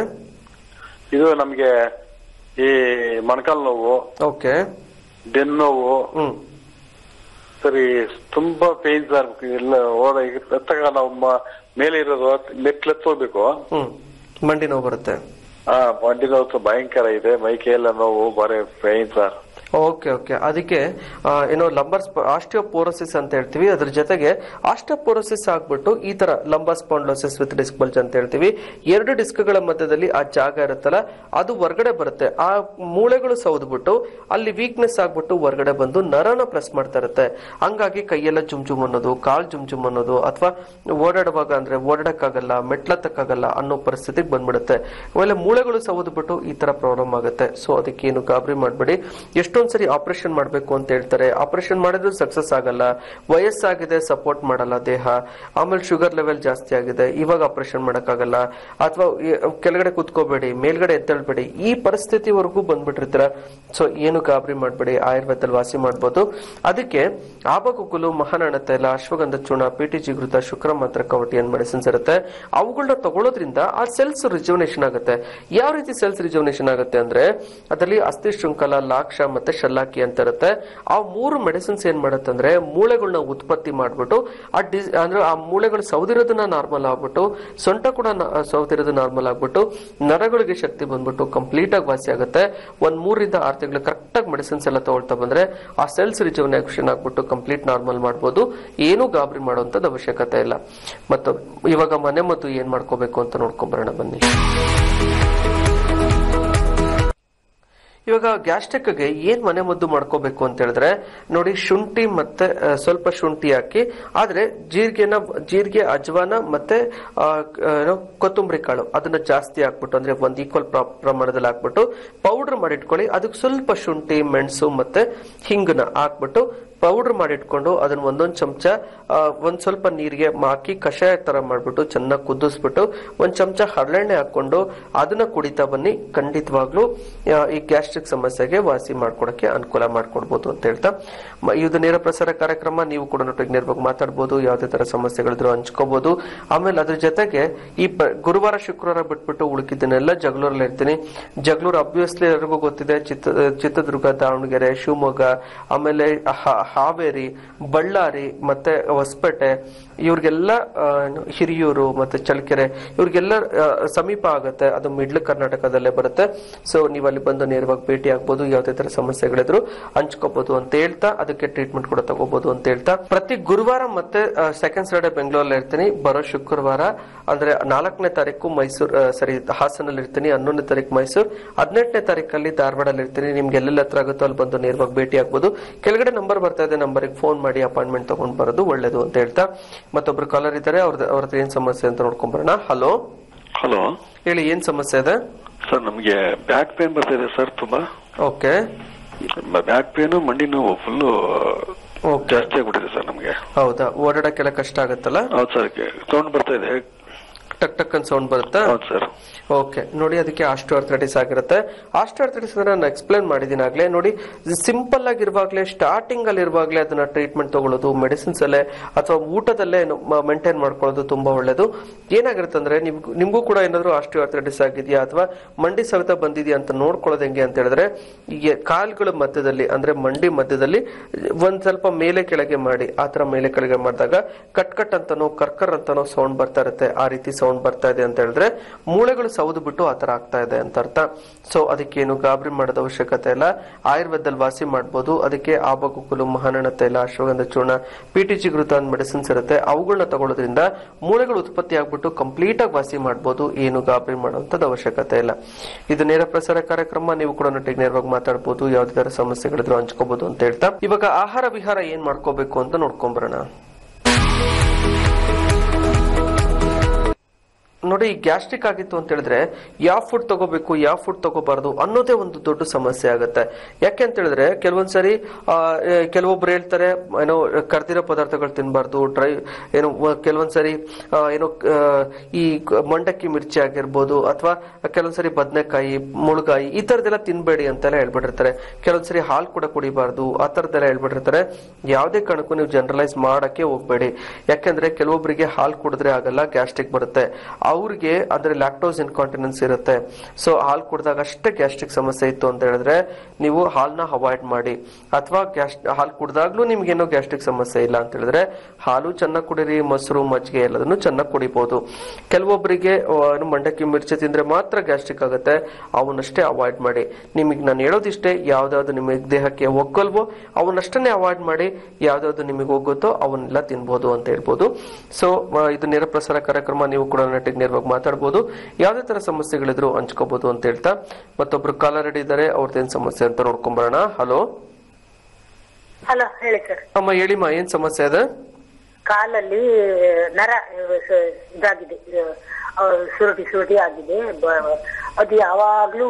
ಇದು ನಮ್ಗೆ ಈ ಮೊಣಕಾಲ್ ನೋವು ಓಕೆ ಬೆನ್ನು ನೋವು ಹ್ಮ್ ಸರಿ ತುಂಬಾ ಪೇನ್ ಸರ್ ಎಲ್ಲ ಓಡ ಎತ್ತಾಗ ನಾವು ಮ- ಮೇಲೆ ಇರೋದು ಮೆಟ್ಲು ಹೋಗ್ಬೇಕು ಹ್ಮ್ ಮಂಡಿ ನೋವು ಬರುತ್ತೆ ಹಾ ಮಂಡಿ ನೋವು ಭಯಂಕರ ಇದೆ ಮೈ ಕೈಯೆಲ್ಲ ನೋವು ಬರೀ ಪೇನ್ ಸರ್ ಓಕೆ ಓಕೆ ಅದಕ್ಕೆ ಆ, ಏನೋ ಲಂಬರ್ ಆಸ್ಟಿಯೋಪೋರೋಸಿಸ್ ಅಂತ ಹೇಳ್ತೀವಿ ಅದ್ರ ಜೊತೆಗೆ ಆಸ್ಟಿಯೋಪೋರೋಸಿಸ್ ಆಗ್ಬಿಟ್ಟು ಈ ತರ lumbar spondylosis with disc bulge ಅಂತ ಹೇಳ್ತೀವಿ ಎರಡು ಡಿಸ್ಕ್ಗಳ ಮಧ್ಯದಲ್ಲಿ ಆ ಜಾಗ ಇರುತ್ತಲ್ಲ ಅದು ಹೊರಗಡೆ ಬರುತ್ತೆ ಆ ಮೂಳೆಗಳು ಸೌದ್ಬಿಟ್ಟು ಅಲ್ಲಿ ವೀಕ್ನೆಸ್ ಆಗ್ಬಿಟ್ಟು ಹೊರಗಡೆ ಬಂದು ನರನ ಪ್ರೆಸ್ ಮಾಡ್ತಾ ಇರುತ್ತೆ ಹಂಗಾಗಿ ಕೈಯೆಲ್ಲ ಜುಮ್ ಜುಮ್ ಅನ್ನೋದು ಕಾಲ್ ಜುಮ್ ಜುಮ್ ಅನ್ನೋದು ಅಥವಾ ಓಡಾಡುವಾಗ ಅಂದ್ರೆ ಓಡಾಡಕ್ಕಾಗಲ್ಲ ಮೆಟ್ಲತ್ತಕ್ಕಾಗಲ್ಲ ಅನ್ನೋ ಪರಿಸ್ಥಿತಿಗೆ ಬಂದ್ಬಿಡುತ್ತೆ ಆಮೇಲೆ ಮೂಳೆಗಳು ಸವದ್ಬಿಟ್ಟು ಈ ತರ ಪ್ರಾಬ್ಲಮ್ ಆಗುತ್ತೆ ಸೊ ಅದಕ್ಕೇನು ಗಾಬರಿ ಮಾಡಬೇಡಿ ಎಷ್ಟೊಂದ್ಸರಿ ಆಪರೇಷನ್ ಮಾಡಬೇಕು ಅಂತ ಹೇಳ್ತಾರೆ ಆಪರೇಷನ್ ಮಾಡಿದ್ರು ಸಕ್ಸಸ್ ಆಗಲ್ಲ ವಯಸ್ಸಾಗಿದೆ ಸಪೋರ್ಟ್ ಮಾಡಲ್ಲ ದೇಹ ಆಮೇಲೆ ಶುಗರ್ ಲೆವೆಲ್ ಜಾಸ್ತಿ ಆಗಿದೆ ಇವಾಗ ಆಪರೇಷನ್ ಮಾಡಕ್ಕಾಗಲ್ಲ ಅಥವಾ ಕೆಳಗಡೆ ಕುತ್ಕೋಬೇಡಿ ಮೇಲ್ಗಡೆ ಎದ್ದೇಳ್ಬೇಡಿ ಈ ಪರಿಸ್ಥಿತಿವರೆಗೂ ಬಂದ್ಬಿಟ್ಟಿರ್ತೀರ ಸೊ ಏನು ಗಾಬರಿ ಮಾಡಬೇಡಿ ಆಯುರ್ವೇದದಲ್ಲಿ ವಾಸಿ ಮಾಡ್ಬೋದು ಅದಕ್ಕೆ ಆಬಗುಗುಲು ಮಹಾನಣ ತೈಲ ಅಶ್ವಗಂಧ ಚೂರ್ಣ ಪಿಟಿ ಜಿಗೃತ ಶುಕ್ರ ಮಾತ್ರ ಕವಟಿ ಅನ್ ಮೆಡಿಸಿನ್ಸ್ ಇರುತ್ತೆ ಅವುಗಳನ್ನ ತಗೊಳ್ಳೋದ್ರಿಂದ ಆ ಸೆಲ್ಸ್ ರಿಜುವನೇಷನ್ ಆಗುತ್ತೆ ಯಾವ ರೀತಿ ಸೆಲ್ಸ್ ರಿಜುವನೇಷನ್ ಆಗುತ್ತೆ ಅಂದ್ರೆ ಅದರಲ್ಲಿ ಅಸ್ಥಿ ಶೃಂಖಲ ಲಾಕ್ಷ ಮತ್ತೆ ಶಲ್ಲಾಕಿ ಅಂತ ಇರುತ್ತೆ ಆ ಮೂರು ಮೆಡಿಸಿನ್ಸ್ ಏನ್ ಮಾಡುತ್ತೆ ಅಂದ್ರೆ ಮೂಳೆಗಳನ್ನ ಉತ್ಪತ್ತಿ ಮಾಡ್ಬಿಟ್ಟು ಆ ಡಿಸ್ ಅಂದ್ರೆ ಆ ಮೂಳೆಗಳು ಸೌದಿರೋದನ್ನ ನಾರ್ಮಲ್ ಆಗ್ಬಿಟ್ಟು ಸೊಂಟ ಕೂಡ ನ- ಸೌದಿರೋದು ನಾರ್ಮಲ್ ಆಗ್ಬಿಟ್ಟು ನರಗಳಿಗೆ ಶಕ್ತಿ ಬಂದ್ಬಿಟ್ಟು ಕಂಪ್ಲೀಟ್ ಆಗಿ ವಾಸಿ ಆಗುತ್ತೆ ಒಂದ್ ಮೂರರಿಂದ ಆರು ತಿಂಗಳು ಕರೆಕ್ಟ್ ಆಗಿ ಮೆಡಿಸಿನ್ಸ್ ಎಲ್ಲ ತಗೊಳ್ತಾ ಬಂದ್ರೆ ಆ ಸೆಲ್ಸ್ ರಿಜುವನೇಷನ್ ಆಗ್ಬಿಟ್ಟು ಕಂಪ್ಲೀಟ್ ನಾರ್ಮಲ್ ಮಾಡ್ಬೋದು ಏನು ಗಾಬರಿ ಮಾಡುವಂತದ್ದು ಅವಶ್ಯಕತೆ ಇಲ್ಲ ಮತ್ತು ಇವಾಗ ಮನೆ ಮದ್ದು ಏನ್ ಮಾಡ್ಕೋಬೇಕು ಅಂತ ನೋಡ್ಕೊಂಬರೋಣ ಬನ್ನಿ ಇವಾಗ ಗ್ಯಾಸ್ಟ್ರಿಕ್ಗೆ ಏನ್ ಮನೆ ಮದ್ದು ಮಾಡ್ಕೋಬೇಕು ಅಂತ ಹೇಳಿದ್ರೆ ನೋಡಿ ಶುಂಠಿ ಮತ್ತೆ ಆ, ಸ್ವಲ್ಪ ಶುಂಠಿ ಹಾಕಿ ಆದ್ರೆ ಜೀರಿಗೆನ ಜೀರಿಗೆ ಅಜ್ವಾನ ಮತ್ತೆ ಆ, ಕ- ಏನೋ ಕೊತ್ತಂಬರಿ ಕಾಳು ಅದನ್ನ ಜಾಸ್ತಿ ಹಾಕ್ಬಿಟ್ಟು ಅಂದ್ರೆ ಒಂದ್ ಈಕ್ವಲ್ ಪ್ರಮಾಣದಲ್ಲಿ ಹಾಕ್ಬಿಟ್ಟು ಪೌಡರ್ ಮಾಡಿಟ್ಕೊಳ್ಳಿ ಅದಕ್ಕೆ ಸ್ವಲ್ಪ ಶುಂಠಿ ಮೆಣಸು ಮತ್ತೆ ಹಿಂಗನ್ನ ಹಾಕ್ಬಿಟ್ಟು ಪೌಡರ್ ಮಾಡಿಟ್ಕೊಂಡು ಅದನ್ನ ಒಂದೊಂದ್ ಚಮಚ ಆ, ಒಂದ್ ಸ್ವಲ್ಪ ನೀರಿಗೆ ಹಾಕಿ ಕಷಾಯ ತರ ಮಾಡ್ಬಿಟ್ಟು ಚೆನ್ನಾಗಿ ಕುದಿಸ್ಬಿಟ್ಟು ಒಂದ್ ಚಮಚ ಹರಳೆಣ್ಣೆ ಹಾಕೊಂಡು ಅದನ್ನ ಕುಡಿತಾ ಬನ್ನಿ ಖಂಡಿತವಾಗ್ಲೂ ಆ, ಈ ಗ್ಯಾಸ್ಟ್ರಿಕ್ ಸಮಸ್ಯೆಗೆ ವಾಸಿ ಮಾಡ್ಕೊಡಕ್ಕೆ ಅನುಕೂಲ ಮಾಡ್ಕೊಡ್ಬೋದು ಅಂತ ಹೇಳ್ತಾ ಮ- ಇದು ನೇರ ಪ್ರಸಾರ ಕಾರ್ಯಕ್ರಮ ನೀವು ಕೂಡ ನೊಟ್ಟಿಗೆ ನೇರವಾಗಿ ಮಾತಾಡ್ಬೋದು ಯಾವುದೇ ತರ ಸಮಸ್ಯೆಗಳಿದ್ರು ಹಂಚ್ಕೋಬಹುದು ಆಮೇಲೆ ಅದ್ರ ಜೊತೆಗೆ ಈ ಪ- ಗುರುವಾರ ಶುಕ್ರವಾರ ಬಿಟ್ಬಿಟ್ಟು ಉಳುಕಿದ್ದನ್ನೆಲ್ಲ ಜಗಳೂರಲ್ಲಿ ಇರ್ತೀನಿ ಜಗಳೂರು ಅಬ್ವಿಯಸ್ಲಿ ಎಲ್ಲರಿಗೂ ಗೊತ್ತಿದೆ ಚಿತ್ರ ಚಿತ್ರದುರ್ಗ ದಾವಣಗೆರೆ ಶಿವಮೊಗ್ಗ ಆಮೇಲೆ ಹ- ಹಾವೇರಿ ಬಳ್ಳಾರಿ ಮತ್ತೆ ಹೊಸಪೇಟೆ ಇವ್ರಿಗೆಲ್ಲ ಆ, ಹಿರಿಯೂರು ಮತ್ತೆ ಚಳ್ಳಕೆರೆ ಇವ್ರಿಗೆಲ್ಲ ಆ, ಸಮೀಪ ಆಗುತ್ತೆ ಅದು ಮಿಡ್ಲ್ ಕರ್ನಾಟಕದಲ್ಲೇ ಬರುತ್ತೆ ಸೊ ನೀವು ಅಲ್ಲಿ ಬಂದು ನೇರವಾಗಿ ಭೇಟಿ ಆಗ್ಬೋದು ಯಾವುದೇ ತರ ಸಮಸ್ಯೆಗಳಿದ್ರು ಹಂಚ್ಕೋಬಹುದು ಅಂತ ಹೇಳ್ತಾ ಅದಕ್ಕೆ ಟ್ರೀಟ್ಮೆಂಟ್ ಕೂಡ ತಗೋಬಹುದು ಅಂತ ಹೇಳ್ತಾ ಪ್ರತಿ ಗುರುವಾರ ಮತ್ತೆ ಸೆಕೆಂಡ್ ಸಾಟರ್ಡೆ ಬೆಂಗಳೂರಲ್ಲಿ ಇರ್ತೀನಿ ಬರೋ ಶುಕ್ರವಾರ ಅಂದ್ರೆ ನಾಲ್ಕನೇ ತಾರೀಕು ಮೈಸೂರು ಆ, ಸರಿ ಹಾಸನಲ್ಲಿ ಇರ್ತೀನಿ ಹನ್ನೊಂದನೇ ತಾರೀಕು ಮೈಸೂರು ಹದಿನೆಂಟನೇ ತಾರೀಕಲ್ಲಿ ಧಾರವಾಡಲ್ಲಿ ಇರ್ತೀನಿ ನಿಮ್ಗೆ ಎಲ್ಲೆಲ್ಲ ಹತ್ರ ಆಗುತ್ತೋ ಅಲ್ಲಿ ಬಂದು ನೇರವಾಗಿ ಭೇಟಿ ಆಗ್ಬೋದು ಕೆಳಗಡೆ ನಂಬರ್ ಬರ್ತಾ ಇದೆ ನಂಬರ್ಗೆ ಫೋನ್ ಮಾಡಿ ಅಪಾಯಿಂಟ್ಮೆಂಟ್ ತಗೊಂಡ್ ಬರೋದು ಒಳ್ಳೇದು ಅಂತ ಹೇಳ್ತಾ ಮತ್ತೊಬ್ರು ಕಾಲರ್ ಇದ್ದಾರೆ ಅವ್ರದ್ದು ಅವ್ರ ಹತ್ರ ಏನ್ ಸಮಸ್ಯೆ ಅಂತ ನೋಡ್ಕೊಂಡ್ ಬರೋಣ ಹಲೋ ಹಲೋ ಹೇಳಿ ಏನ್ ಸಮಸ್ಯೆ ಇದೆ ಸರ್ ನಮಗೆ ಬ್ಯಾಕ್ ಪೇನ್ ಬರ್ತಿದೆ ಸರ್ ತುಂಬಾ ಓಕೆ ಬ್ಯಾಕ್ ಪೇನು ಮಂಡಿ ನೋವು ಫುಲ್ಲು ಓಕೆ ಜಾಸ್ತಿ ಆಗ್ಬಿಟ್ಟಿದೆ ಸರ್ ನಮಗೆ ಹೌದಾ ಓಡಾಡಕ್ಕೆಲ್ಲ ಕಷ್ಟ ಆಗುತ್ತಲ್ಲ ಹೌದು ಸರ್ ಸೌಂಡ್ ಬರ್ತಾ ಇದೆ ಟಕ್ ಟಕ್ ಅಂತ ಸೌಂಡ್ ಬರುತ್ತಾ ಹೌದು ಸರ್ ಓಕೆ ನೋಡಿ ಅದಕ್ಕೆ ಆಸ್ಟೋಆರ್ಥ್ರೈಟಿಸ್ ಆಗಿರುತ್ತೆ ಆಸ್ಟೋಆರ್ಥ್ರೈಟಿಸ್ ಅಂದ್ರೆ ನಾನು ಎಕ್ಸ್ಪ್ಲೇನ್ ಮಾಡಿದ್ದೀನಿ ಆಗ್ಲೇ ನೋಡಿ ಸಿಂಪಲ್ ಆಗಿರುವಾಗ್ಲೇ ಸ್ಟಾರ್ಟಿಂಗ್ ಅಲ್ಲಿ ಇರುವಾಗ್ಲೇ ಅದನ್ನ ಟ್ರೀಟ್ಮೆಂಟ್ ತಗೊಳ್ಳೋದು ಮೆಡಿಸಿನ್ಸ್ ಅಲ್ಲೇ ಅಥವಾ ಊಟದಲ್ಲೇ ಮೇಂಟೈನ್ ಮಾಡ್ಕೊಳ್ಳೋದು ತುಂಬಾ ಒಳ್ಳೇದು ಏನಾಗಿರುತ್ತೆ ಅಂದ್ರೆ ನಿಮ್ಗೂ ನಿಮ್ಗೂ ಕೂಡ ಏನಾದ್ರು ಆಸ್ಟೋಆರ್ಥ್ರೈಟಿಸ್ ಆಗಿದೆಯಾ ಅಥವಾ ಮಂಡಿ ಸವೆತ ಬಂದಿದೆಯಾ ಅಂತ ನೋಡ್ಕೊಳ್ಳೋದು ಹೆಂಗೆ ಅಂತ ಹೇಳಿದ್ರೆ ಈ ಕಾಲ್ಗಳ ಮಧ್ಯದಲ್ಲಿ ಅಂದ್ರೆ ಮಂಡಿ ಮಧ್ಯದಲ್ಲಿ ಒಂದ್ ಸ್ವಲ್ಪ ಮೇಲೆ ಕೆಳಗೆ ಮಾಡಿ ಆ ತರ ಮೇಲೆ ಕೆಳಗೆ ಮಾಡಿದಾಗ ಕಟ್ ಕಟ್ ಅಂತಾನೋ ಕರ್ಕರ್ ಅಂತಾನೋ ಸೌಂಡ್ ಬರ್ತಾ ಇರುತ್ತೆ ಆ ರೀತಿ ಸೌಂಡ್ ಬರ್ತಾ ಇದೆ ಅಂತ ಹೇಳಿದ್ರೆ ಮೂಳೆಗಳು ಸೌದು ಬಿಟ್ಟು ಆ ತರ ಆಗ್ತಾ ಇದೆ ಅಂತ ಅರ್ಥ ಸೊ ಅದಕ್ಕೇನು ಗಾಬರಿ ಮಾಡೋದ ಅವಶ್ಯಕತೆ ಇಲ್ಲ ಆಯುರ್ವೇದದಲ್ಲಿ ವಾಸಿ ಮಾಡ್ಬೋದು ಅದಕ್ಕೆ ಆಬಗುಕುಲು ಮಹಾನಣ ತೈಲ ಅಶ್ವಗಂಧ ಚೂರ್ಣ ಪಿ ಟಿ ಜಿ ಗೃತ ಮೆಡಿಸಿನ್ಸ್ ಇರುತ್ತೆ ಅವುಗಳನ್ನ ತಗೊಳ್ಳೋದ್ರಿಂದ ಮೂಳೆಗಳು ಉತ್ಪತ್ತಿ ಆಗ್ಬಿಟ್ಟು ಕಂಪ್ಲೀಟ್ ಆಗಿ ವಾಸಿ ಮಾಡ್ಬೋದು ಏನು ಗಾಬರಿ ಮಾಡುವಂತದ್ದು ಅವಶ್ಯಕತೆ ಇಲ್ಲ ಇದು ನೇರ ಪ್ರಸಾರ ಕಾರ್ಯಕ್ರಮ ನೀವು ಕೂಡ ನೊಟ್ಟಿಗೆ ನೇರವಾಗಿ ಮಾತಾಡ್ಬೋದು ಯಾವ್ದೇ ತರ ಸಮಸ್ಯೆಗಳಿದ್ರು ಹಂಚ್ಕೋಬಹುದು ಅಂತ ಹೇಳ್ತಾ ಇವಾಗ ಆಹಾರ ವಿಹಾರ ಏನ್ ಮಾಡ್ಕೋಬೇಕು ಅಂತ ನೋಡ್ಕೊಂಬರೋಣ ನೋಡಿ ಗ್ಯಾಸ್ಟ್ರಿಕ್ ಆಗಿತ್ತು ಅಂತ ಹೇಳಿದ್ರೆ ಯಾವ ಫುಡ್ ತಗೋಬೇಕು ಯಾವ ಫುಡ್ ತಗೋಬಾರ್ದು ಅನ್ನೋದೇ ಒಂದು ದೊಡ್ಡ ಸಮಸ್ಯೆ ಆಗುತ್ತೆ ಯಾಕೆ ಅಂತ ಹೇಳಿದ್ರೆ ಕೆಲವೊಂದ್ಸರಿ ಆ, ಏ, ಕೆಲವೊಬ್ರು ಹೇಳ್ತಾರೆ ಏನೋ ಕರ್ದಿರೋ ಪದಾರ್ಥಗಳು ತಿನ್ಬಾರ್ದು ಡ್ರೈ ಏನೋ ವ- ಕೆಲವೊಂದ್ಸರಿ ಆ, ಏನೋ ಆ, ಈ ಕ- ಮಂಡಕ್ಕಿ ಮಿರ್ಚಿ ಆಗಿರ್ಬೋದು ಅಥವಾ ಕೆಲವೊಂದ್ಸರಿ ಬದನೆಕಾಯಿ ಮುಳುಗಾಯಿ ಈ ತರದೆಲ್ಲ ತಿನ್ಬೇಡಿ ಅಂತೆಲ್ಲ ಹೇಳ್ಬಿಟ್ಟಿರ್ತಾರೆ ಕೆಲವೊಂದ್ಸರಿ ಹಾಲು ಕೂಡ ಕುಡಿಬಾರ್ದು ಆ ತರದೆಲ್ಲ ಹೇಳ್ಬಿಟ್ಟಿರ್ತಾರೆ ಯಾವುದೇ ಕಾರಣಕ್ಕೂ ನೀವು ಜನರಲೈಸ್ ಮಾಡಕ್ಕೆ ಹೋಗ್ಬೇಡಿ ಯಾಕೆಂದ್ರೆ ಕೆಲವೊಬ್ಬರಿಗೆ ಹಾಲು ಕುಡಿದ್ರೆ ಆಗಲ್ಲ ಗ್ಯಾಸ್ಟ್ರಿಕ್ ಬರುತ್ತೆ ಅವ್ರಿಗೆ ಅಂದ್ರೆ ಲ್ಯಾಕ್ಟೋಸ್ ಇನ್ಕಾಂಟಿನೆನ್ಸ್ ಇರುತ್ತೆ ಸೊ ಹಾಲು ಕುಡಿದಾಗ ಅಷ್ಟೇ ಗ್ಯಾಸ್ಟ್ರಿಕ್ ಸಮಸ್ಯೆ ಇತ್ತು ಅಂತ ಹೇಳಿದ್ರೆ ನೀವು ಹಾಲ್ನ ಅವಾಯ್ಡ್ ಮಾಡಿ ಅಥವಾ ಗ್ಯಾಸ್ ಹಾಲು ಕುಡಿದಾಗ್ಲೂ ನಿಮ್ಗೇನೋ ಗ್ಯಾಸ್ಟ್ರಿಕ್ ಸಮಸ್ಯೆ ಇಲ್ಲ ಅಂತ ಹೇಳಿದ್ರೆ ಹಾಲು ಚೆನ್ನಾಗಿ ಕುಡೀರಿ ಮೊಸರು ಮಜ್ಜಿಗೆ ಎಲ್ಲದನ್ನು ಚೆನ್ನಾಗಿ ಕುಡಿಬಹುದು ಕೆಲವೊಬ್ಬರಿಗೆ ಆ, ಏನು ಮಂಡಕ್ಕಿ ಮಿರ್ಚಿ ತಿಂದ್ರೆ ಮಾತ್ರ ಗ್ಯಾಸ್ಟ್ರಿಕ್ ಆಗುತ್ತೆ ಅವನ್ನಷ್ಟೇ ಅವಾಯ್ಡ್ ಮಾಡಿ ನಿಮಗೆ ನಾನು ಹೇಳೋದಿಷ್ಟೇ ಯಾವ್ದಾವ್ದು ನಿಮಗೆ ದೇಹಕ್ಕೆ ಒಗ್ಗಲ್ವೋ ಅವನ್ನಷ್ಟನ್ನೇ ಅವಾಯ್ಡ್ ಮಾಡಿ ಯಾವ್ದಾವ್ದು ನಿಮಗೆ ಹೋಗುತ್ತೋ ಅವನ್ನೆಲ್ಲ ತಿನ್ಬೋದು ಅಂತ ಹೇಳ್ಬೋದು ಸೊ ಇದು ನೇರ ಪ್ರಸಾರ ಕಾರ್ಯಕ್ರಮ ನೀವು ಕೂಡ ನೆಟ್ಟಿಗೆ ನೇರವಾಗಿ ಮಾತಾಡ್ಬೋದು ಯಾವುದೇ ತರ ಸಮಸ್ಯೆಗಳಿದ್ರು ಹಂಚ್ಕೋಬಹುದು ಅಂತ ಹೇಳ್ತಾ ಮತ್ತೊಬ್ರು ಕಾಲರ್ ರೆಡಿ ಇದ್ದಾರೆ ಅವ್ರದ್ದೇನ್ ಸಮಸ್ಯೆ ಅಂತ ನೋಡ್ಕೊಂಬರೋಣ ಹಲೋ ಹಲೋ ಹೇಳಿ ಸರ್ ಅಮ್ಮ ಹೇಳಿಮ್ಮ ಏನ್ ಸಮಸ್ಯೆ ಇದೆ ಕಾಲಲ್ಲಿ ನರ ಸ- ಇದಾಗಿದೆ ಆ, ಸುರುಟಿ ಸುರುಟಿ ಆಗಿದೆ ಬ- ಅದು ಯಾವಾಗ್ಲೂ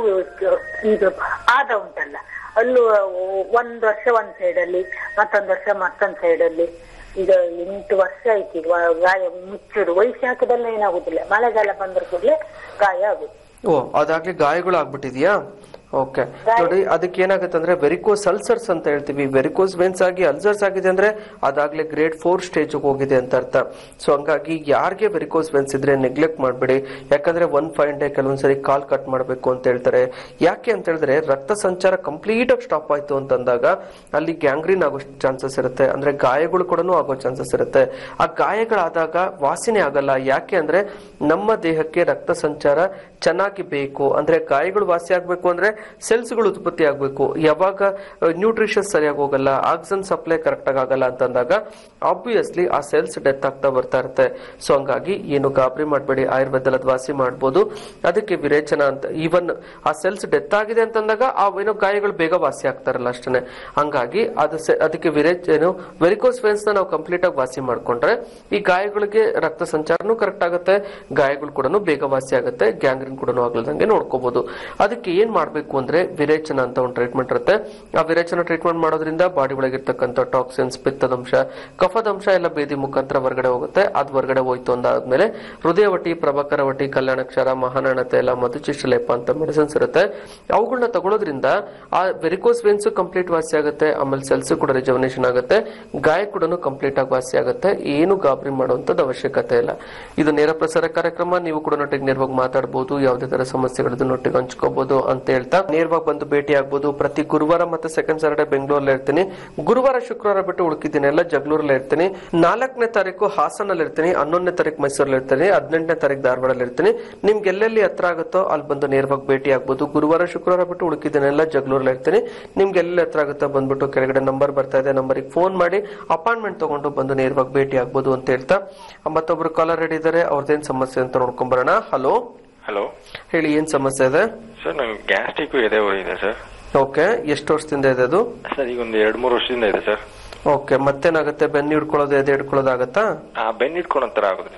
ಇದು ಪಾದ ಉಂಟಲ್ಲ ಅಲ್ಲೂ ಒಂದ್ ವರ್ಷ ಒಂದ್ ಸೈಡ್ ಅಲ್ಲಿ ಮತ್ತೊಂದ್ ವರ್ಷ ಮತ್ತೊಂದ್ ಸೈಡ್ ಅಲ್ಲಿ ಈಗ ಎಂಟು ವರ್ಷ ಆಯ್ತು ಈಗ ವ- ಗಾಯ ಮುಚ್ಚುದು ವೈಶಾಖದಲ್ಲ ಏನಾಗುದಿಲ್ಲ ಮಳೆಗಾಲ ಬಂದ್ರ ಕೂಡಲೇ ಗಾಯ ಆಗುದು ಓ ಅದಾಗ್ಲಿ ಗಾಯಗಳು ಆಗ್ಬಿಟ್ಟಿದ್ಯಾ ಓಕೆ ನೋಡಿ ಅದಕ್ಕೆ ಏನಾಗುತ್ತೆ ಅಂದ್ರೆ ವೆರಿಕೋಸ್ ಅಲ್ಸರ್ಸ್ ಅಂತ ಹೇಳ್ತೀವಿ ವೆರಿಕೋಸ್ ವೆನ್ಸ್ ಆಗಿ ಅಲ್ಸರ್ಸ್ ಆಗಿದೆ ಅಂದ್ರೆ ಅದಾಗ್ಲೇ ಗ್ರೇಡ್ ಫೋರ್ ಸ್ಟೇಜ್ ಹೋಗಿದೆ ಅಂತ ಅರ್ಥ ಸೊ ಹಂಗಾಗಿ ಯಾರಿಗೆ ವೆರಿಕೋಸ್ ವೆನ್ಸ್ ಇದ್ರೆ ನೆಗ್ಲೆಕ್ಟ್ ಮಾಡಬೇಡಿ ಯಾಕಂದ್ರೆ ಒನ್ ಫೈವ್ ಡೇ ಕೆಲವೊಂದ್ಸರಿ ಕಾಲ್ ಕಟ್ ಮಾಡಬೇಕು ಅಂತ ಹೇಳ್ತಾರೆ ಯಾಕೆ ಅಂತ ಹೇಳಿದ್ರೆ ರಕ್ತ ಸಂಚಾರ ಕಂಪ್ಲೀಟ್ ಆಗಿ ಸ್ಟಾಪ್ ಆಯ್ತು ಅಂತಂದಾಗ ಅಲ್ಲಿ ಗ್ಯಾಂಗ್ರೀನ್ ಆಗೋ ಚಾನ್ಸಸ್ ಇರುತ್ತೆ ಅಂದ್ರೆ ಗಾಯಗಳು ಕೂಡ ಆಗೋ ಚಾನ್ಸಸ್ ಇರುತ್ತೆ ಆ ಗಾಯಗಳಾದಾಗ ವಾಸನೆ ಆಗಲ್ಲ ಯಾಕೆ ಅಂದ್ರೆ ನಮ್ಮ ದೇಹಕ್ಕೆ ರಕ್ತ ಸಂಚಾರ ಚೆನ್ನಾಗಿ ಬೇಕು ಅಂದ್ರೆ ಗಾಯಗಳು ವಾಸಿ ಆಗ್ಬೇಕು ಅಂದ್ರೆ ಸೆಲ್ಸ್ಗಳು ಉತ್ಪತ್ತಿ ಆಗ್ಬೇಕು ಯಾವಾಗ ನ್ಯೂಟ್ರಿಷನ್ಸ್ ಸರಿಯಾಗಿ ಹೋಗಲ್ಲ ಆಕ್ಸಿಜನ್ ಸಪ್ಲೈ ಕರೆಕ್ಟ್ ಆಗಿ ಆಗಲ್ಲ ಅಂತಂದಾಗ ಆಬ್ವಿಯಸ್ಲಿ ಆ ಸೆಲ್ಸ್ ಡೆತ್ ಆಗ್ತಾ ಬರ್ತಾ ಇರುತ್ತೆ ಸೊ ಹಂಗಾಗಿ ಏನು ಗಾಬರಿ ಮಾಡಬೇಡಿ ಆಯುರ್ವೇದದಲ್ಲಿ ಅದು ವಾಸಿ ಮಾಡ್ಬೋದು ಅದಕ್ಕೆ ವಿರೇಚನ ಅಂತ ಈವನ್ ಆ ಸೆಲ್ಸ್ ಡೆತ್ ಆಗಿದೆ ಅಂತಂದಾಗ ಆ ಏನೋ ಗಾಯಗಳು ಬೇಗ ವಾಸಿ ಆಗ್ತಾರಲ್ಲ ಅಷ್ಟೇ ಹಂಗಾಗಿ ಅದು ಸೆ- ಅದಕ್ಕೆ ವಿರೇಚ ಏನು ವೆರಿಕೋಸ್ ವೆನ್ಸ್ ನ ನಾವು ಕಂಪ್ಲೀಟ್ ಆಗಿ ವಾಸಿ ಮಾಡ್ಕೊಂಡ್ರೆ ಈ ಗಾಯಗಳಿಗೆ ರಕ್ತ ಸಂಚಾರನೂ ಕರೆಕ್ಟ್ ಆಗುತ್ತೆ ಗಾಯಗಳು ಕೂಡ ಬೇಗ ವಾಸಿ ಆಗುತ್ತೆ ಗ್ಯಾಂಗ್ರಿನ್ ಕೂಡ ಆಗ್ಲದಂಗೆ ನೋಡ್ಕೋಬಹುದು ಅದಕ್ಕೆ ಏನ್ ಮಾಡ್ಬೇಕು ಅಂದ್ರೆ ವಿರೇಚನ ಅಂತ ಒಂದು ಟ್ರೀಟ್ಮೆಂಟ್ ಇರುತ್ತೆ ಆ ವಿರೇಚನ ಟ್ರೀಟ್ಮೆಂಟ್ ಮಾಡೋದ್ರಿಂದ ಬಾಡಿ ಒಳಗಿರ್ತಕ್ಕಂಥ ಟಾಕ್ಸಿನ್ಸ್ ಪಿತ್ತದಂಶ ಕಫದಂಶ ಎಲ್ಲ ಬೇದಿ ಮುಖಾಂತರ ಹೊರಗಡೆ ಹೋಗುತ್ತೆ ಅದು ಹೊರಗಡೆ ಹೋಯ್ತು ಅಂದಾದ್ಮೇಲೆ ಹೃದಯವಟಿ ಪ್ರಭಾಕರವಟಿ ಕಲ್ಯಾಣಕ್ಷರ ಮಹಾನಣ ತೈಲ ಮಧುಚಿಷ್ಟಲೇಪ ಅಂತ ಮೆಡಿಸಿನ್ಸ್ ಇರುತ್ತೆ ಅವುಗಳನ್ನ ತಗೊಳ್ಳೋದ್ರಿಂದ ಆ ವೆರಿಕೋಸ್ ವೆನ್ಸ್ ಕಂಪ್ಲೀಟ್ ವಾಸಿ ಆಗುತ್ತೆ ಆಮೇಲೆ ಸೆಲ್ಸ್ ಕೂಡ ರಿಜವನೇಷನ್ ಆಗುತ್ತೆ ಗಾಯ ಕೂಡ ಕಂಪ್ಲೀಟ್ ಆಗಿ ವಾಸಿ ಆಗುತ್ತೆ ಏನು ಗಾಬರಿ ಮಾಡುವಂತದ್ದು ಅವಶ್ಯಕತೆ ಇಲ್ಲ ಇದು ನೇರ ಪ್ರಸಾರ ಕಾರ್ಯಕ್ರಮ ನೀವು ಕೂಡ ನೊಟ್ಟಿಗೆ ನೇರವಾಗಿ ಮಾತಾಡಬಹುದು ಯಾವುದೇ ತರ ಸಮಸ್ಯೆಗಳಿದ್ದು ನೊಟ್ಟಿಗೆ ಹಂಚ್ಕೋಬಹುದು ಅಂತ ಹೇಳ್ತಾ ನೇರವಾಗಿ ಬಂದು ಭೇಟಿ ಆಗ್ಬೋದು ಪ್ರತಿ ಗುರುವಾರ ಮತ್ತೆ ಸೆಕೆಂಡ್ ಸಾಟರ್ಡೆ ಬೆಂಗಳೂರಲ್ಲಿ ಇರ್ತೀನಿ ಗುರುವಾರ ಶುಕ್ರವಾರ ಬಿಟ್ಟು ಉಳ್ಕಿದ್ದೀನೆಲ್ಲ ಜಗಳೂರಲ್ಲಿ ಇರ್ತೀನಿ ನಾಲ್ಕನೇ ತಾರೀಕು ಹಾಸನಲ್ಲಿ ಇರ್ತೀನಿ ಹನ್ನೊಂದನೇ ತಾರೀಕು ಮೈಸೂರಲ್ಲಿ ಇರ್ತೀನಿ ಹದಿನೆಂಟನೇ ತಾರೀಕು ಧಾರವಾಡಲ್ಲಿ ಇರ್ತೀನಿ ನಿಮ್ಗೆ ಎಲ್ಲೆಲ್ಲಿ ಹತ್ರ ಆಗುತ್ತೋ ಅಲ್ಲಿ ಬಂದು ನೇರವಾಗಿ ಭೇಟಿ ಆಗ್ಬೋದು ಗುರುವಾರ ಶುಕ್ರವಾರ ಬಿಟ್ಟು ಉಳ್ಕಿದ್ದೀನೆಲ್ಲ ಜಗಳೂರಲ್ಲಿ ಇರ್ತೀನಿ ನಿಮ್ಗೆ ಎಲ್ಲಿ ಹತ್ರ ಆಗುತ್ತೋ ಬಂದ್ಬಿಟ್ಟು ಕೆಳಗಡೆ ನಂಬರ್ ಬರ್ತಾ ಇದೆ ನಂಬರಿಗೆ ಫೋನ್ ಮಾಡಿ ಅಪಾಯಿಂಟ್ಮೆಂಟ್ ತಗೊಂಡು ಬಂದು ನೇರವಾಗಿ ಭೇಟಿ ಆಗ್ಬೋದು ಅಂತ ಹೇಳ್ತಾ ಮತ್ತೊಬ್ರು ಕಾಲರ್ ರೆಡಿ ಇದ್ದಾರೆ ಅವ್ರದ್ದೇನ್ ಸಮಸ್ಯೆ ಅಂತ ನೋಡ್ಕೊಂಬರೋಣ ಹಲೋ ಹಲೋ ಹೇಳಿ ಏನ್ ಸಮಸ್ಯೆ ಇದೆ ಸರ್ ನಂಗೆ ಗ್ಯಾಸ್ಟ್ರಿಕ್ ಎದೆ ಇದೆ ಸರ್ ಓಕೆ ಎಷ್ಟು ವರ್ಷದಿಂದ ಇದೆ ಅದು ಸರ್ ಈಗ ಒಂದು ಎರಡು ಮೂರು ವರ್ಷದಿಂದ ಇದೆ ಸರ್ ಓಕೆ ಮತ್ತೇನಾಗುತ್ತೆ ಬೆನ್ನು ಹಿಡ್ಕೊಳ್ಳೋದು ಎದೆ ಹಿಡ್ಕೊಳ್ಳೋದು ಆಗತ್ತಾ ಆ ಬೆನ್ನು ಇಟ್ಕೊಳೋ ಥರ ಆಗುತ್ತೆ ಸರ್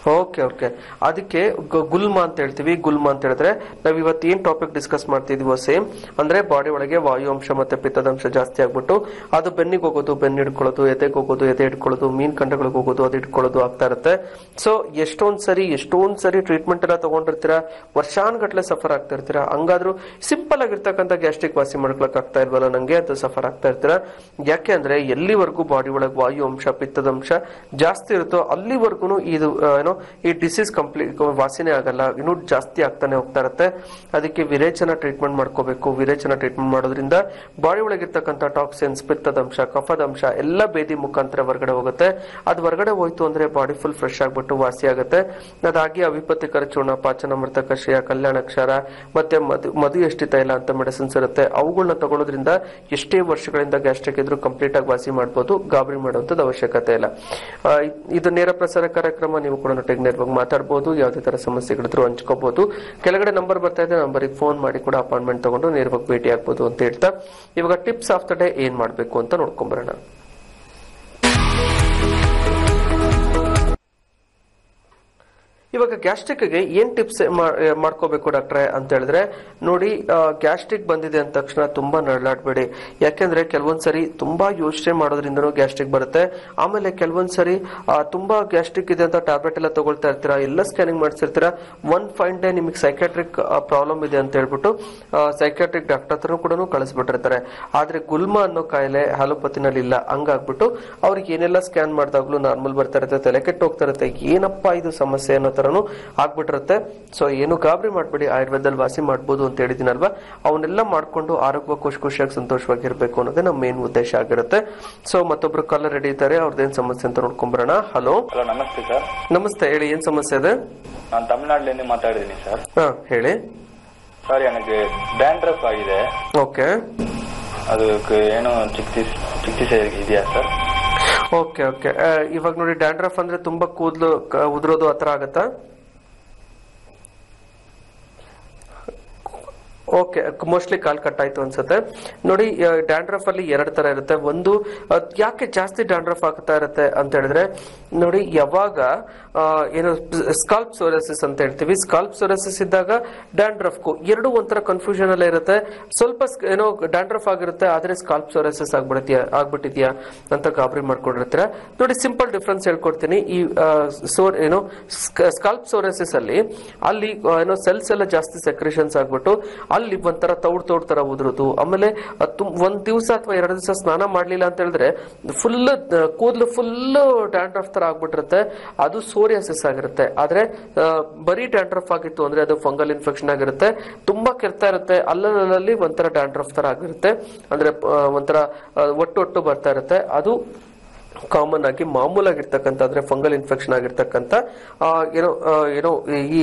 ಓಕೆ ಓಕೆ ಅದಕ್ಕೆ ಗ- ಗುಲ್ಮ ಅಂತ ಹೇಳ್ತೀವಿ ಗುಲ್ಮ ಅಂತ ಹೇಳಿದ್ರೆ ನಾವ್ ಇವತ್ತು ಏನ್ ಟಾಪಿಕ್ ಡಿಸ್ಕಸ್ ಮಾಡ್ತಿದೀವೋ ಸೇಮ್ ಅಂದ್ರೆ ಬಾಡಿ ಒಳಗೆ ವಾಯು ಅಂಶ ಮತ್ತೆ ಪಿತ್ತದಂಶ ಜಾಸ್ತಿ ಆಗ್ಬಿಟ್ಟು ಅದು ಬೆನ್ನಿಗೆ ಹೋಗೋದು ಬೆನ್ನು ಹಿಡ್ಕೊಳ್ಳೋದು ಎದೆಗೆ ಹೋಗೋದು ಎದೆ ಹಿಡ್ಕೊಳ್ಳೋದು ಮೀನ್ ಕಂಡಗಳಿಗೆ ಹೋಗೋದು ಅದು ಹಿಡ್ಕೊಳ್ಳೋದು ಆಗ್ತಾ ಇರುತ್ತೆ ಸೊ ಎಷ್ಟೊಂದ್ ಸರಿ ಎಷ್ಟೊಂದ್ ಸರಿ ಟ್ರೀಟ್ಮೆಂಟ್ ಎಲ್ಲ ತಗೊಂಡಿರ್ತೀರಾ ವರ್ಷಾನ್ಗಟ್ಲೆ ಸಫರ್ ಆಗ್ತಾ ಇರ್ತೀರಾ ಹಂಗಾದ್ರೂ ಸಿಂಪಲ್ ಆಗಿರ್ತಕ್ಕಂಥ ಗ್ಯಾಸ್ಟ್ರಿಕ್ ವಾಸಿ ಮಾಡ್ಕೊಳಕ್ ಆಗ್ತಾ ಇಲ್ವಲ್ಲ ನಂಗೆ ಅಂತ ಸಫರ್ ಆಗ್ತಾ ಇರ್ತೀರಾ ಯಾಕೆ ಅಂದ್ರೆ ಎಲ್ಲಿವರೆಗೂ ಬಾಡಿ ಒಳಗೆ ವಾಯು ಅಂಶ ಪಿತ್ತದಂಶ ಜಾಸ್ತಿ ಇರುತ್ತೋ ಅಲ್ಲಿವರೆಗೂ ಇದು ಆ, ಏನೋ ಈ ಡಿಸೀಸ್ ಕಂಪ್ಲೀಟ್ ವಾಸಿನೇ ಆಗಲ್ಲ ಇನ್ನೂ ಜಾಸ್ತಿ ಆಗ್ತಾನೆ ಹೋಗ್ತಾ ಇರುತ್ತೆ ಅದಕ್ಕೆ ವಿರೇಚನ ಟ್ರೀಟ್ಮೆಂಟ್ ಮಾಡ್ಕೋಬೇಕು ವಿರೇಚನ ಟ್ರೀಟ್ಮೆಂಟ್ ಮಾಡೋದ್ರಿಂದ ಬಾಡಿ ಒಳಗಿರ್ತಕ್ಕಂಥ ಟಾಕ್ಸಿನ್ಸ್ ಪಿತ್ತದಂಶ ಕಫದಂಶ ಎಲ್ಲ ಬೇದಿ ಮುಖಾಂತರ ಹೊರಗಡೆ ಹೋಗುತ್ತೆ ಅದು ಹೊರಗಡೆ ಹೋಯ್ತು ಅಂದ್ರೆ ಬಾಡಿ ಫುಲ್ ಫ್ರೆಶ್ ಆಗ್ಬಿಟ್ಟು ವಾಸಿ ಆಗುತ್ತೆ ಅದಾಗಿ ಅವಿಪತ್ತಿಕರ ಚೂರ್ಣ ಪಾಚನಾಮೃತ ಕಷಾಯ ಕಲ್ಯಾಣಕ್ಷಾರ ಮತ್ತೆ ಮಧು ಮಧು ಎಷ್ಟಿ ತೈಲ ಅಂತ ಮೆಡಿಸಿನ್ಸ್ ಇರುತ್ತೆ ಅವುಗಳನ್ನ ತಗೊಳ್ಳೋದ್ರಿಂದ ಎಷ್ಟೇ ವರ್ಷಗಳಿಂದ ಗ್ಯಾಸ್ಟ್ರಿಕ್ ಇದ್ರೂ ಕಂಪ್ಲೀಟ್ ಆಗಿ ವಾಸಿ ಮಾಡ್ಬೋದು ಗಾಬರಿ ಮಾಡುವಂತದ್ದು ಅವಶ್ಯಕತೆ ಇಲ್ಲ ಆ, ಇದು ನೇರ ಪ್ರಸಾರ ಕಾರ್ಯಕ್ರಮ ನೀವು ಕೂಡ ನೊಟ್ಟಿಗೆ ನೇರವಾಗಿ ಮಾತಾಡ್ಬೋದು ಯಾವುದೇ ತರ ಸಮಸ್ಯೆಗಳಿದ್ರು ಹಂಚ್ಕೋಬಹುದು ಕೆಳಗಡೆ ನಂಬರ್ ಬರ್ತಾ ಇದೆ ನಂಬರಿಗೆ ಫೋನ್ ಮಾಡಿ ಕೂಡ ಅಪಾಯಿಂಟ್ಮೆಂಟ್ ತಗೊಂಡು ನೇರವಾಗಿ ಭೇಟಿ ಆಗ್ಬೋದು ಅಂತ ಹೇಳ್ತಾ ಇವಾಗ ಟಿಪ್ಸ್ ಆಫ್ ದ ಡೇ ಏನ್ ಮಾಡ್ಬೇಕು ಅಂತ ನೋಡ್ಕೊಂಬರೋಣ ಇವಾಗ ಗ್ಯಾಸ್ಟ್ರಿಕ್ಗೆ ಏನ್ ಟಿಪ್ಸ್ ಮಾಡ್ಕೋಬೇಕು ಡಾಕ್ಟ್ರೆ ಅಂತ ಹೇಳಿದ್ರೆ ನೋಡಿ ಗ್ಯಾಸ್ಟ್ರಿಕ್ ಬಂದಿದೆ ಅಂದ ತಕ್ಷಣ ತುಂಬಾ ನರಳಾಡ್ಬೇಡಿ ಯಾಕೆಂದ್ರೆ ಕೆಲವೊಂದ್ಸರಿ ತುಂಬಾ ಯೋಚನೆ ಮಾಡೋದ್ರಿಂದನೂ ಗ್ಯಾಸ್ಟ್ರಿಕ್ ಬರುತ್ತೆ ಆಮೇಲೆ ಕೆಲವೊಂದ್ಸರಿ ಆ, ತುಂಬಾ ಗ್ಯಾಸ್ಟ್ರಿಕ್ ಇದೆ ಅಂತ ಟ್ಯಾಬ್ಲೆಟ್ ಎಲ್ಲ ತಗೊಳ್ತಾ ಇರ್ತೀರಾ ಎಲ್ಲ ಸ್ಕ್ಯಾನಿಂಗ್ ಮಾಡಿಸಿರ್ತೀರಾ ಒನ್ ಫೈನ್ ಡೇ ನಿಮಗೆ ಸೈಕ್ಯಾಟ್ರಿಕ್ ಪ್ರಾಬ್ಲಮ್ ಇದೆ ಅಂತ ಹೇಳ್ಬಿಟ್ಟು ಸೈಕ್ಯಾಟ್ರಿಕ್ ಡಾಕ್ಟರ್ ಹತ್ರನೂ ಕೂಡ ಕಳಿಸ್ಬಿಟ್ಟಿರ್ತಾರೆ ಆದ್ರೆ ಗುಲ್ಮ ಅನ್ನೋ ಕಾಯಿಲೆ ಹಲೋಪತಿನಲ್ಲಿ ಇಲ್ಲ ಹಂಗಾಗ್ಬಿಟ್ಟು ಅವ್ರಿಗೆ ಏನೆಲ್ಲ ಸ್ಕ್ಯಾನ್ ಮಾಡಿದಾಗ್ಲೂ ನಾರ್ಮಲ್ ಬರ್ತಾ ಇರುತ್ತೆ ತಲೆ ಕೆಟ್ಟು ಹೋಗ್ತಾ ಇರುತ್ತೆ ಏನಪ್ಪಾ ಇದು ಸಮಸ್ಯೆ ಅನ್ನೋ ತರನು ಆಗ್ಬಿಟ್ಟಿರುತ್ತೆ ಸೊ ಏನು ಗಾಬರಿ ಮಾಡ್ಬೇಡಿ ಆಯುರ್ವೇದದಲ್ಲಿ ವಾಸಿ ಮಾಡ್ಬೋದು ಅಂತ ಹೇಳಿದಿನಲ್ವಾ ಅವನ್ನೆಲ್ಲ ಮಾಡ್ಕೊಂಡು ಆರೋಗ್ಯ ಖುಷಿ ಖುಷಿಯಾಗಿ ಸಂತೋಷವಾಗಿರ್ಬೇಕು ಅನ್ನೋದೇ ನಮ್ಮ ಮೇನ್ ಉದ್ದೇಶ ಆಗಿರುತ್ತೆ ಸೊ ಮತ್ತೊಬ್ರು ಕಾಲರ್ ರೆಡಿ ಇದ್ದಾರೆ ಅವ್ರದ್ದೇನ್ ಸಮಸ್ಯೆ ಅಂತ ನೋಡ್ಕೊಂಬರೋಣ ಹಲೋ ಹಲೋ ನಮಸ್ತೆ ಸರ್ ನಮಸ್ತೆ ಹೇಳಿ ಏನ್ ಸಮಸ್ಯೆ ಇದೆ ನಾನು ತಮಿಳ್ನಾಡಿನಿಂದ ಮಾತಾಡಿದ್ದೀನಿ ಸರ್ ಹಾ ಹೇಳಿ ಸರ್ ನನಗೆ ಡ್ಯಾಂಡ್ರಫ್ ಆಗಿದೆ ಓಕೆ ಅದಕ್ಕೆ ಏನು ಚಿಕಿತ್ಸೆ ಚಿಕಿತ್ಸೆ ಇದೆಯಾ ಸರ್ ಓಕೆ ಓಕೆ ಇವಾಗ ನೋಡಿ ಡ್ಯಾಂಡ್ರಫ್ ಅಂದ್ರೆ ತುಂಬಾ ಕೂದಲು ಉದುರೋದು ಆತರ ಆಗತ್ತಾ ಓಕೆ ಮೋಸ್ಟ್ಲಿ ಕಾಲ್ ಕಟ್ ಆಯ್ತು ಅನ್ಸುತ್ತೆ ನೋಡಿ ಡ್ಯಾಂಡ್ರಫ್ ಅಲ್ಲಿ ಎರಡ್ ತರ ಇರುತ್ತೆ ಒಂದು ಅಹ್, ಯಾಕೆ ಜಾಸ್ತಿ ಡ್ಯಾಂಡ್ರಫ್ ಆಗ್ತಾ ಇರುತ್ತೆ ಅಂತ ಹೇಳಿದ್ರೆ ನೋಡಿ ಯಾವಾಗ ಆ, ಏನು ಸ್ಕಾಲ್ಪ್ ಸೋರಸಿಸ್ ಅಂತ ಹೇಳ್ತೀವಿ ಸ್ಕಾಲ್ಪ್ ಸೋರಸಿಸ್ ಇದ್ದಾಗ ಡ್ಯಾಂಡ್ರಫ್ ಎರಡು ಒಂಥರ ಕನ್ಫ್ಯೂಷನ್ ಅಲ್ಲೇ ಇರುತ್ತೆ ಸ್ವಲ್ಪ ಸ್- ಏನೋ ಡ್ಯಾಂಡ್ರಫ್ ಆಗಿರುತ್ತೆ ಆದ್ರೆ ಸ್ಕಾಲ್ಪ್ ಸೋರಸಿಸ್ ಆಗ್ಬಿಡತ್ಯಾ ಆಗ್ಬಿಟ್ಟಿದ್ಯಾ ಅಂತ ಗಾಬರಿ ಮಾಡ್ಕೊಂಡಿರ್ತೀರ ನೋಡಿ ಸಿಂಪಲ್ ಡಿಫ್ರೆನ್ಸ್ ಹೇಳ್ಕೊಡ್ತೀನಿ ಈ ಆ, ಸೋರ್ ಏನು ಸ್ಕಾಲ್ಪ್ ಸೋರಸಿಸ್ ಅಲ್ಲಿ ಅಲ್ಲಿ ಆ, ಏನೋ ಸೆಲ್ಸ್ ಎಲ್ಲ ಜಾಸ್ತಿ ಸೆಕ್ರೇಷನ್ಸ್ ಆಗ್ಬಿಟ್ಟು ಅಲ್ಲಿ ಒಂಥರ ತೌಡ್ ತೌಡ್ ತರ ಉದುರೋದು ಆಮೇಲೆ ಅದ್ ತುಂ- ಒಂದ್ ದಿವಸ ಅಥವಾ ಎರಡು ದಿವಸ ಸ್ನಾನ ಮಾಡ್ಲಿಲ್ಲ ಅಂತ ಹೇಳಿದ್ರೆ ಫುಲ್ ಕೂದಲು ಫುಲ್ ಡ್ಯಾಂಡ್ರಫ್ ತರ ಆಗ್ಬಿಟ್ಟಿರುತ್ತೆ ಅದು ಸೋರಿಯಾಸಿಸ್ ಆಗಿರುತ್ತೆ ಆದ್ರೆ ಆ, ಬರೀ ಡ್ಯಾಂಡ್ರಫ್ ಆಗಿತ್ತು ಅಂದ್ರೆ ಅದು ಫಂಗಲ್ ಇನ್ಫೆಕ್ಷನ್ ಆಗಿರುತ್ತೆ ತುಂಬಾ ಕೆರ್ತಾ ಇರುತ್ತೆ ಅಲ್ಲಲ್ಲಿ ಒಂಥರ ಡ್ಯಾಂಡ್ರಫ್ ತರ ಆಗಿರುತ್ತೆ ಅಂದ್ರೆ ಆ, ಒಂಥರ ಆ, ಒಟ್ಟು ಒಟ್ಟು ಬರ್ತಾ ಇರುತ್ತೆ ಅದು ಕಾಮನ್ ಆಗಿ ಮಾಮೂಲಾಗಿರ್ತಕ್ಕಂಥ ಅಂದ್ರೆ ಫಂಗಲ್ ಇನ್ಫೆಕ್ಷನ್ ಆಗಿರ್ತಕ್ಕಂಥ ಆ, ಏನೋ ಆ, ಏನೋ ಈ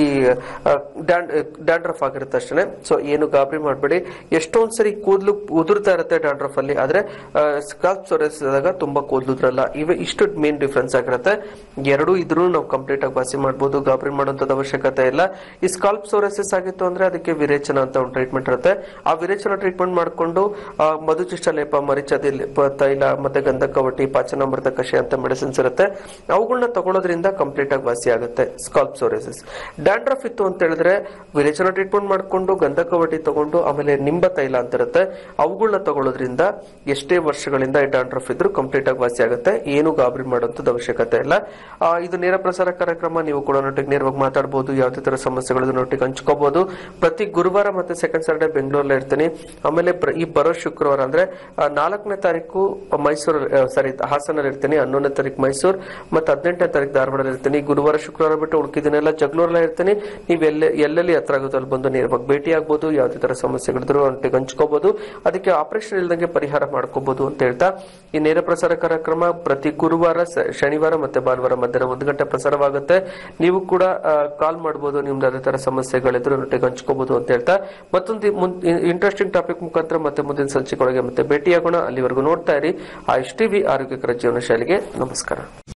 ಡ್ಯಾಂಡ್ರಫ್ ಆಗಿರುತ್ತೆ ಅಷ್ಟೇ ಸೊ ಏನು ಗಾಬರಿ ಮಾಡಬೇಡಿ ಎಷ್ಟೊಂದ್ ಸರಿ ಕೂದಲು ಉದುರ್ತಾ ಇರುತ್ತೆ ಡ್ಯಾಂಡ್ರಫ್ ಅಲ್ಲಿ ಆದ್ರೆ ಸ್ಕಾಲ್ಪ್ ಸೊರೆಸಿದಾಗ ತುಂಬಾ ಕೂದಲು ಉದ್ರಲ್ಲ ಇವೆ ಇಷ್ಟು ಮೇನ್ ಡಿಫ್ರೆನ್ಸ್ ಆಗಿರುತ್ತೆ ಎರಡೂ ಇದ್ರೂ ನಾವು ಕಂಪ್ಲೀಟ್ ಆಗಿ ವಾಸಿ ಮಾಡ್ಬೋದು ಗಾಬರಿ ಮಾಡುವಂತದ್ದು ಅವಶ್ಯಕತೆ ಇಲ್ಲ ಈ ಸ್ಕಾಲ್ಪ್ ಸೋರಸಿಸ್ ಆಗಿತ್ತು ಅಂದ್ರೆ ಅದಕ್ಕೆ ವಿರೇಚನ ಅಂತ ಒಂದು ಟ್ರೀಟ್ಮೆಂಟ್ ಇರುತ್ತೆ ಆ ವಿರೇಚನ ಟ್ರೀಟ್ಮೆಂಟ್ ಮಾಡ್ಕೊಂಡು ಆ, ಮಧುಚಿಷ್ಟ ಲೇಪ ಮರಿಚದಿ ಲೇಪ ತೈಲ ಮತ್ತೆ ಗಂಧಕವಟಿ ಪಾಚನಾಮೃತ ಕಷಾಯ ಅಂತ ಮೆಡಿಸಿನ್ಸ್ ಇರುತ್ತೆ ಅವುಗಳನ್ನ ತಗೊಳ್ಳೋದ್ರಿಂದ ಕಂಪ್ಲೀಟ್ ಆಗಿ ವಾಸಿ ಆಗುತ್ತೆ ಸ್ಕಾಲ್ಪ್ ಸೋರಸಿಸ್ ಡ್ಯಾಂಡ್ರಫ್ ಇತ್ತು ಅಂತ ಹೇಳಿದ್ರೆ ವಿರೇಚನ ಟ್ರೀಟ್ಮೆಂಟ್ ಮಾಡ್ಕೊಂಡು ಗಂಧಕವಟಿ ತಗೊಂಡು ಆಮೇಲೆ ನಿಂಬ ತೈಲ ಅಂತ ಇರುತ್ತೆ ಅವುಗಳನ್ನ ತಗೊಳ್ಳೋದ್ರಿಂದ ಎಷ್ಟೇ ವರ್ಷಗಳಿಂದ ಈ ಡ್ಯಾಂಡ್ರಫ್ ಇದ್ರೂ ಕಂಪ್ಲೀಟ್ ಆಗಿ ವಾಸಿ ಆಗುತ್ತೆ ಏನು ಗಾಬರಿ ಮಾಡೋಂಥದ್ದು ಅವಶ್ಯಕತೆ ಇಲ್ಲ ಆ, ಇದು ನೇರ ಪ್ರಸಾರ ಕಾರ್ಯಕ್ರಮ ನೀವು ಕೂಡ ನೊಟ್ಟಿಗೆ ನೇರವಾಗಿ ಮಾತಾಡಬಹುದು ಯಾವುದೇ ತರ ಸಮಸ್ಯೆಗಳು ನೊಟ್ಟಿಗೆ ಹಂಚ್ಕೋಬಹುದು ಪ್ರತಿ ಗುರುವಾರ ಮತ್ತೆ ಸೆಕೆಂಡ್ ಸಾಟರ್ಡೆ ಬೆಂಗಳೂರಲ್ಲಿ ಇರ್ತೀನಿ ಆಮೇಲೆ ಪ್ರ- ಈ ಬರೋ ಶುಕ್ರವಾರ ಅಂದ್ರೆ ಆ, ನಾಲ್ಕನೇ ತಾರೀಕು ಮೈಸೂರು ಸಾರಿ ಹಾಸನಲ್ಲಿ ಇರ್ತೀನಿ ಹನ್ನೊಂದನೇ ತಾರೀಕು ಮೈಸೂರು ಮತ್ತೆ ಹದಿನೆಂಟನೇ ತಾರೀಕು ಧಾರವಾಡದಲ್ಲಿ ಇರ್ತೀನಿ ಗುರುವಾರ ಶುಕ್ರವಾರ ಬಿಟ್ಟು ಉಳ್ಕಿದಿನೆಲ್ಲ ಜಗಳೂರಲ್ಲೇ ಇರ್ತೀನಿ ನೀವು ಎಲ್ಲೆ ಎಲ್ಲೆಲ್ಲಿ ಹತ್ರ ಆಗುತ್ತೋ ಅಲ್ಲಿ ಬಂದು ನೇರವಾಗಿ ಭೇಟಿ ಆಗ್ಬೋದು ಯಾವುದೇ ತರ ಸಮಸ್ಯೆಗಳಿದ್ರು ಒಟ್ಟಿಗೆ ಹಂಚ್ಕೋಬಹುದು ಅದಕ್ಕೆ ಆಪರೇಷನ್ ಇಲ್ದಂಗೆ ಪರಿಹಾರ ಮಾಡ್ಕೋಬಹುದು ಅಂತ ಹೇಳ್ತಾ ಈ ನೇರ ಪ್ರಸಾರ ಕಾರ್ಯಕ್ರಮ ಪ್ರತಿ ಗುರುವಾರ ಸ- ಶನಿವಾರ ಮತ್ತೆ ಭಾನುವಾರ ಮಧ್ಯಾಹ್ನ ಒಂದು ಗಂಟೆ ಪ್ರಸಾರವಾಗುತ್ತೆ ನೀವು ಕೂಡ ಕಾಲ್ ಮಾಡಬಹುದು ನಿಮ್ದು ಅದೇ ತರ ಸಮಸ್ಯೆಗಳಿದ್ರು ನೊಟ್ಟಿಗೆ ಹಂಚ್ಕೋಬಹುದು ಅಂತ ಹೇಳ್ತಾ ಮತ್ತೊಂದು ಇಂಟ್ರೆಸ್ಟಿಂಗ್ ಟಾಪಿಕ್ ಮುಖಾಂತರ ಮತ್ತೆ ಮುಂದಿನ ಸಂಚಿಕೆಯೊಳಗೆ ಮತ್ತೆ ಭೇಟಿಯಾಗೋಣ ಅಲ್ಲಿವರೆಗೂ ನೋಡ್ತಾ ಇರಿ ಆ ಟಿವಿ ಆರೋಗ್ಯಕರ ಜೀವನ ಶೈಲಿಗೆ ನಮಸ್ಕಾರ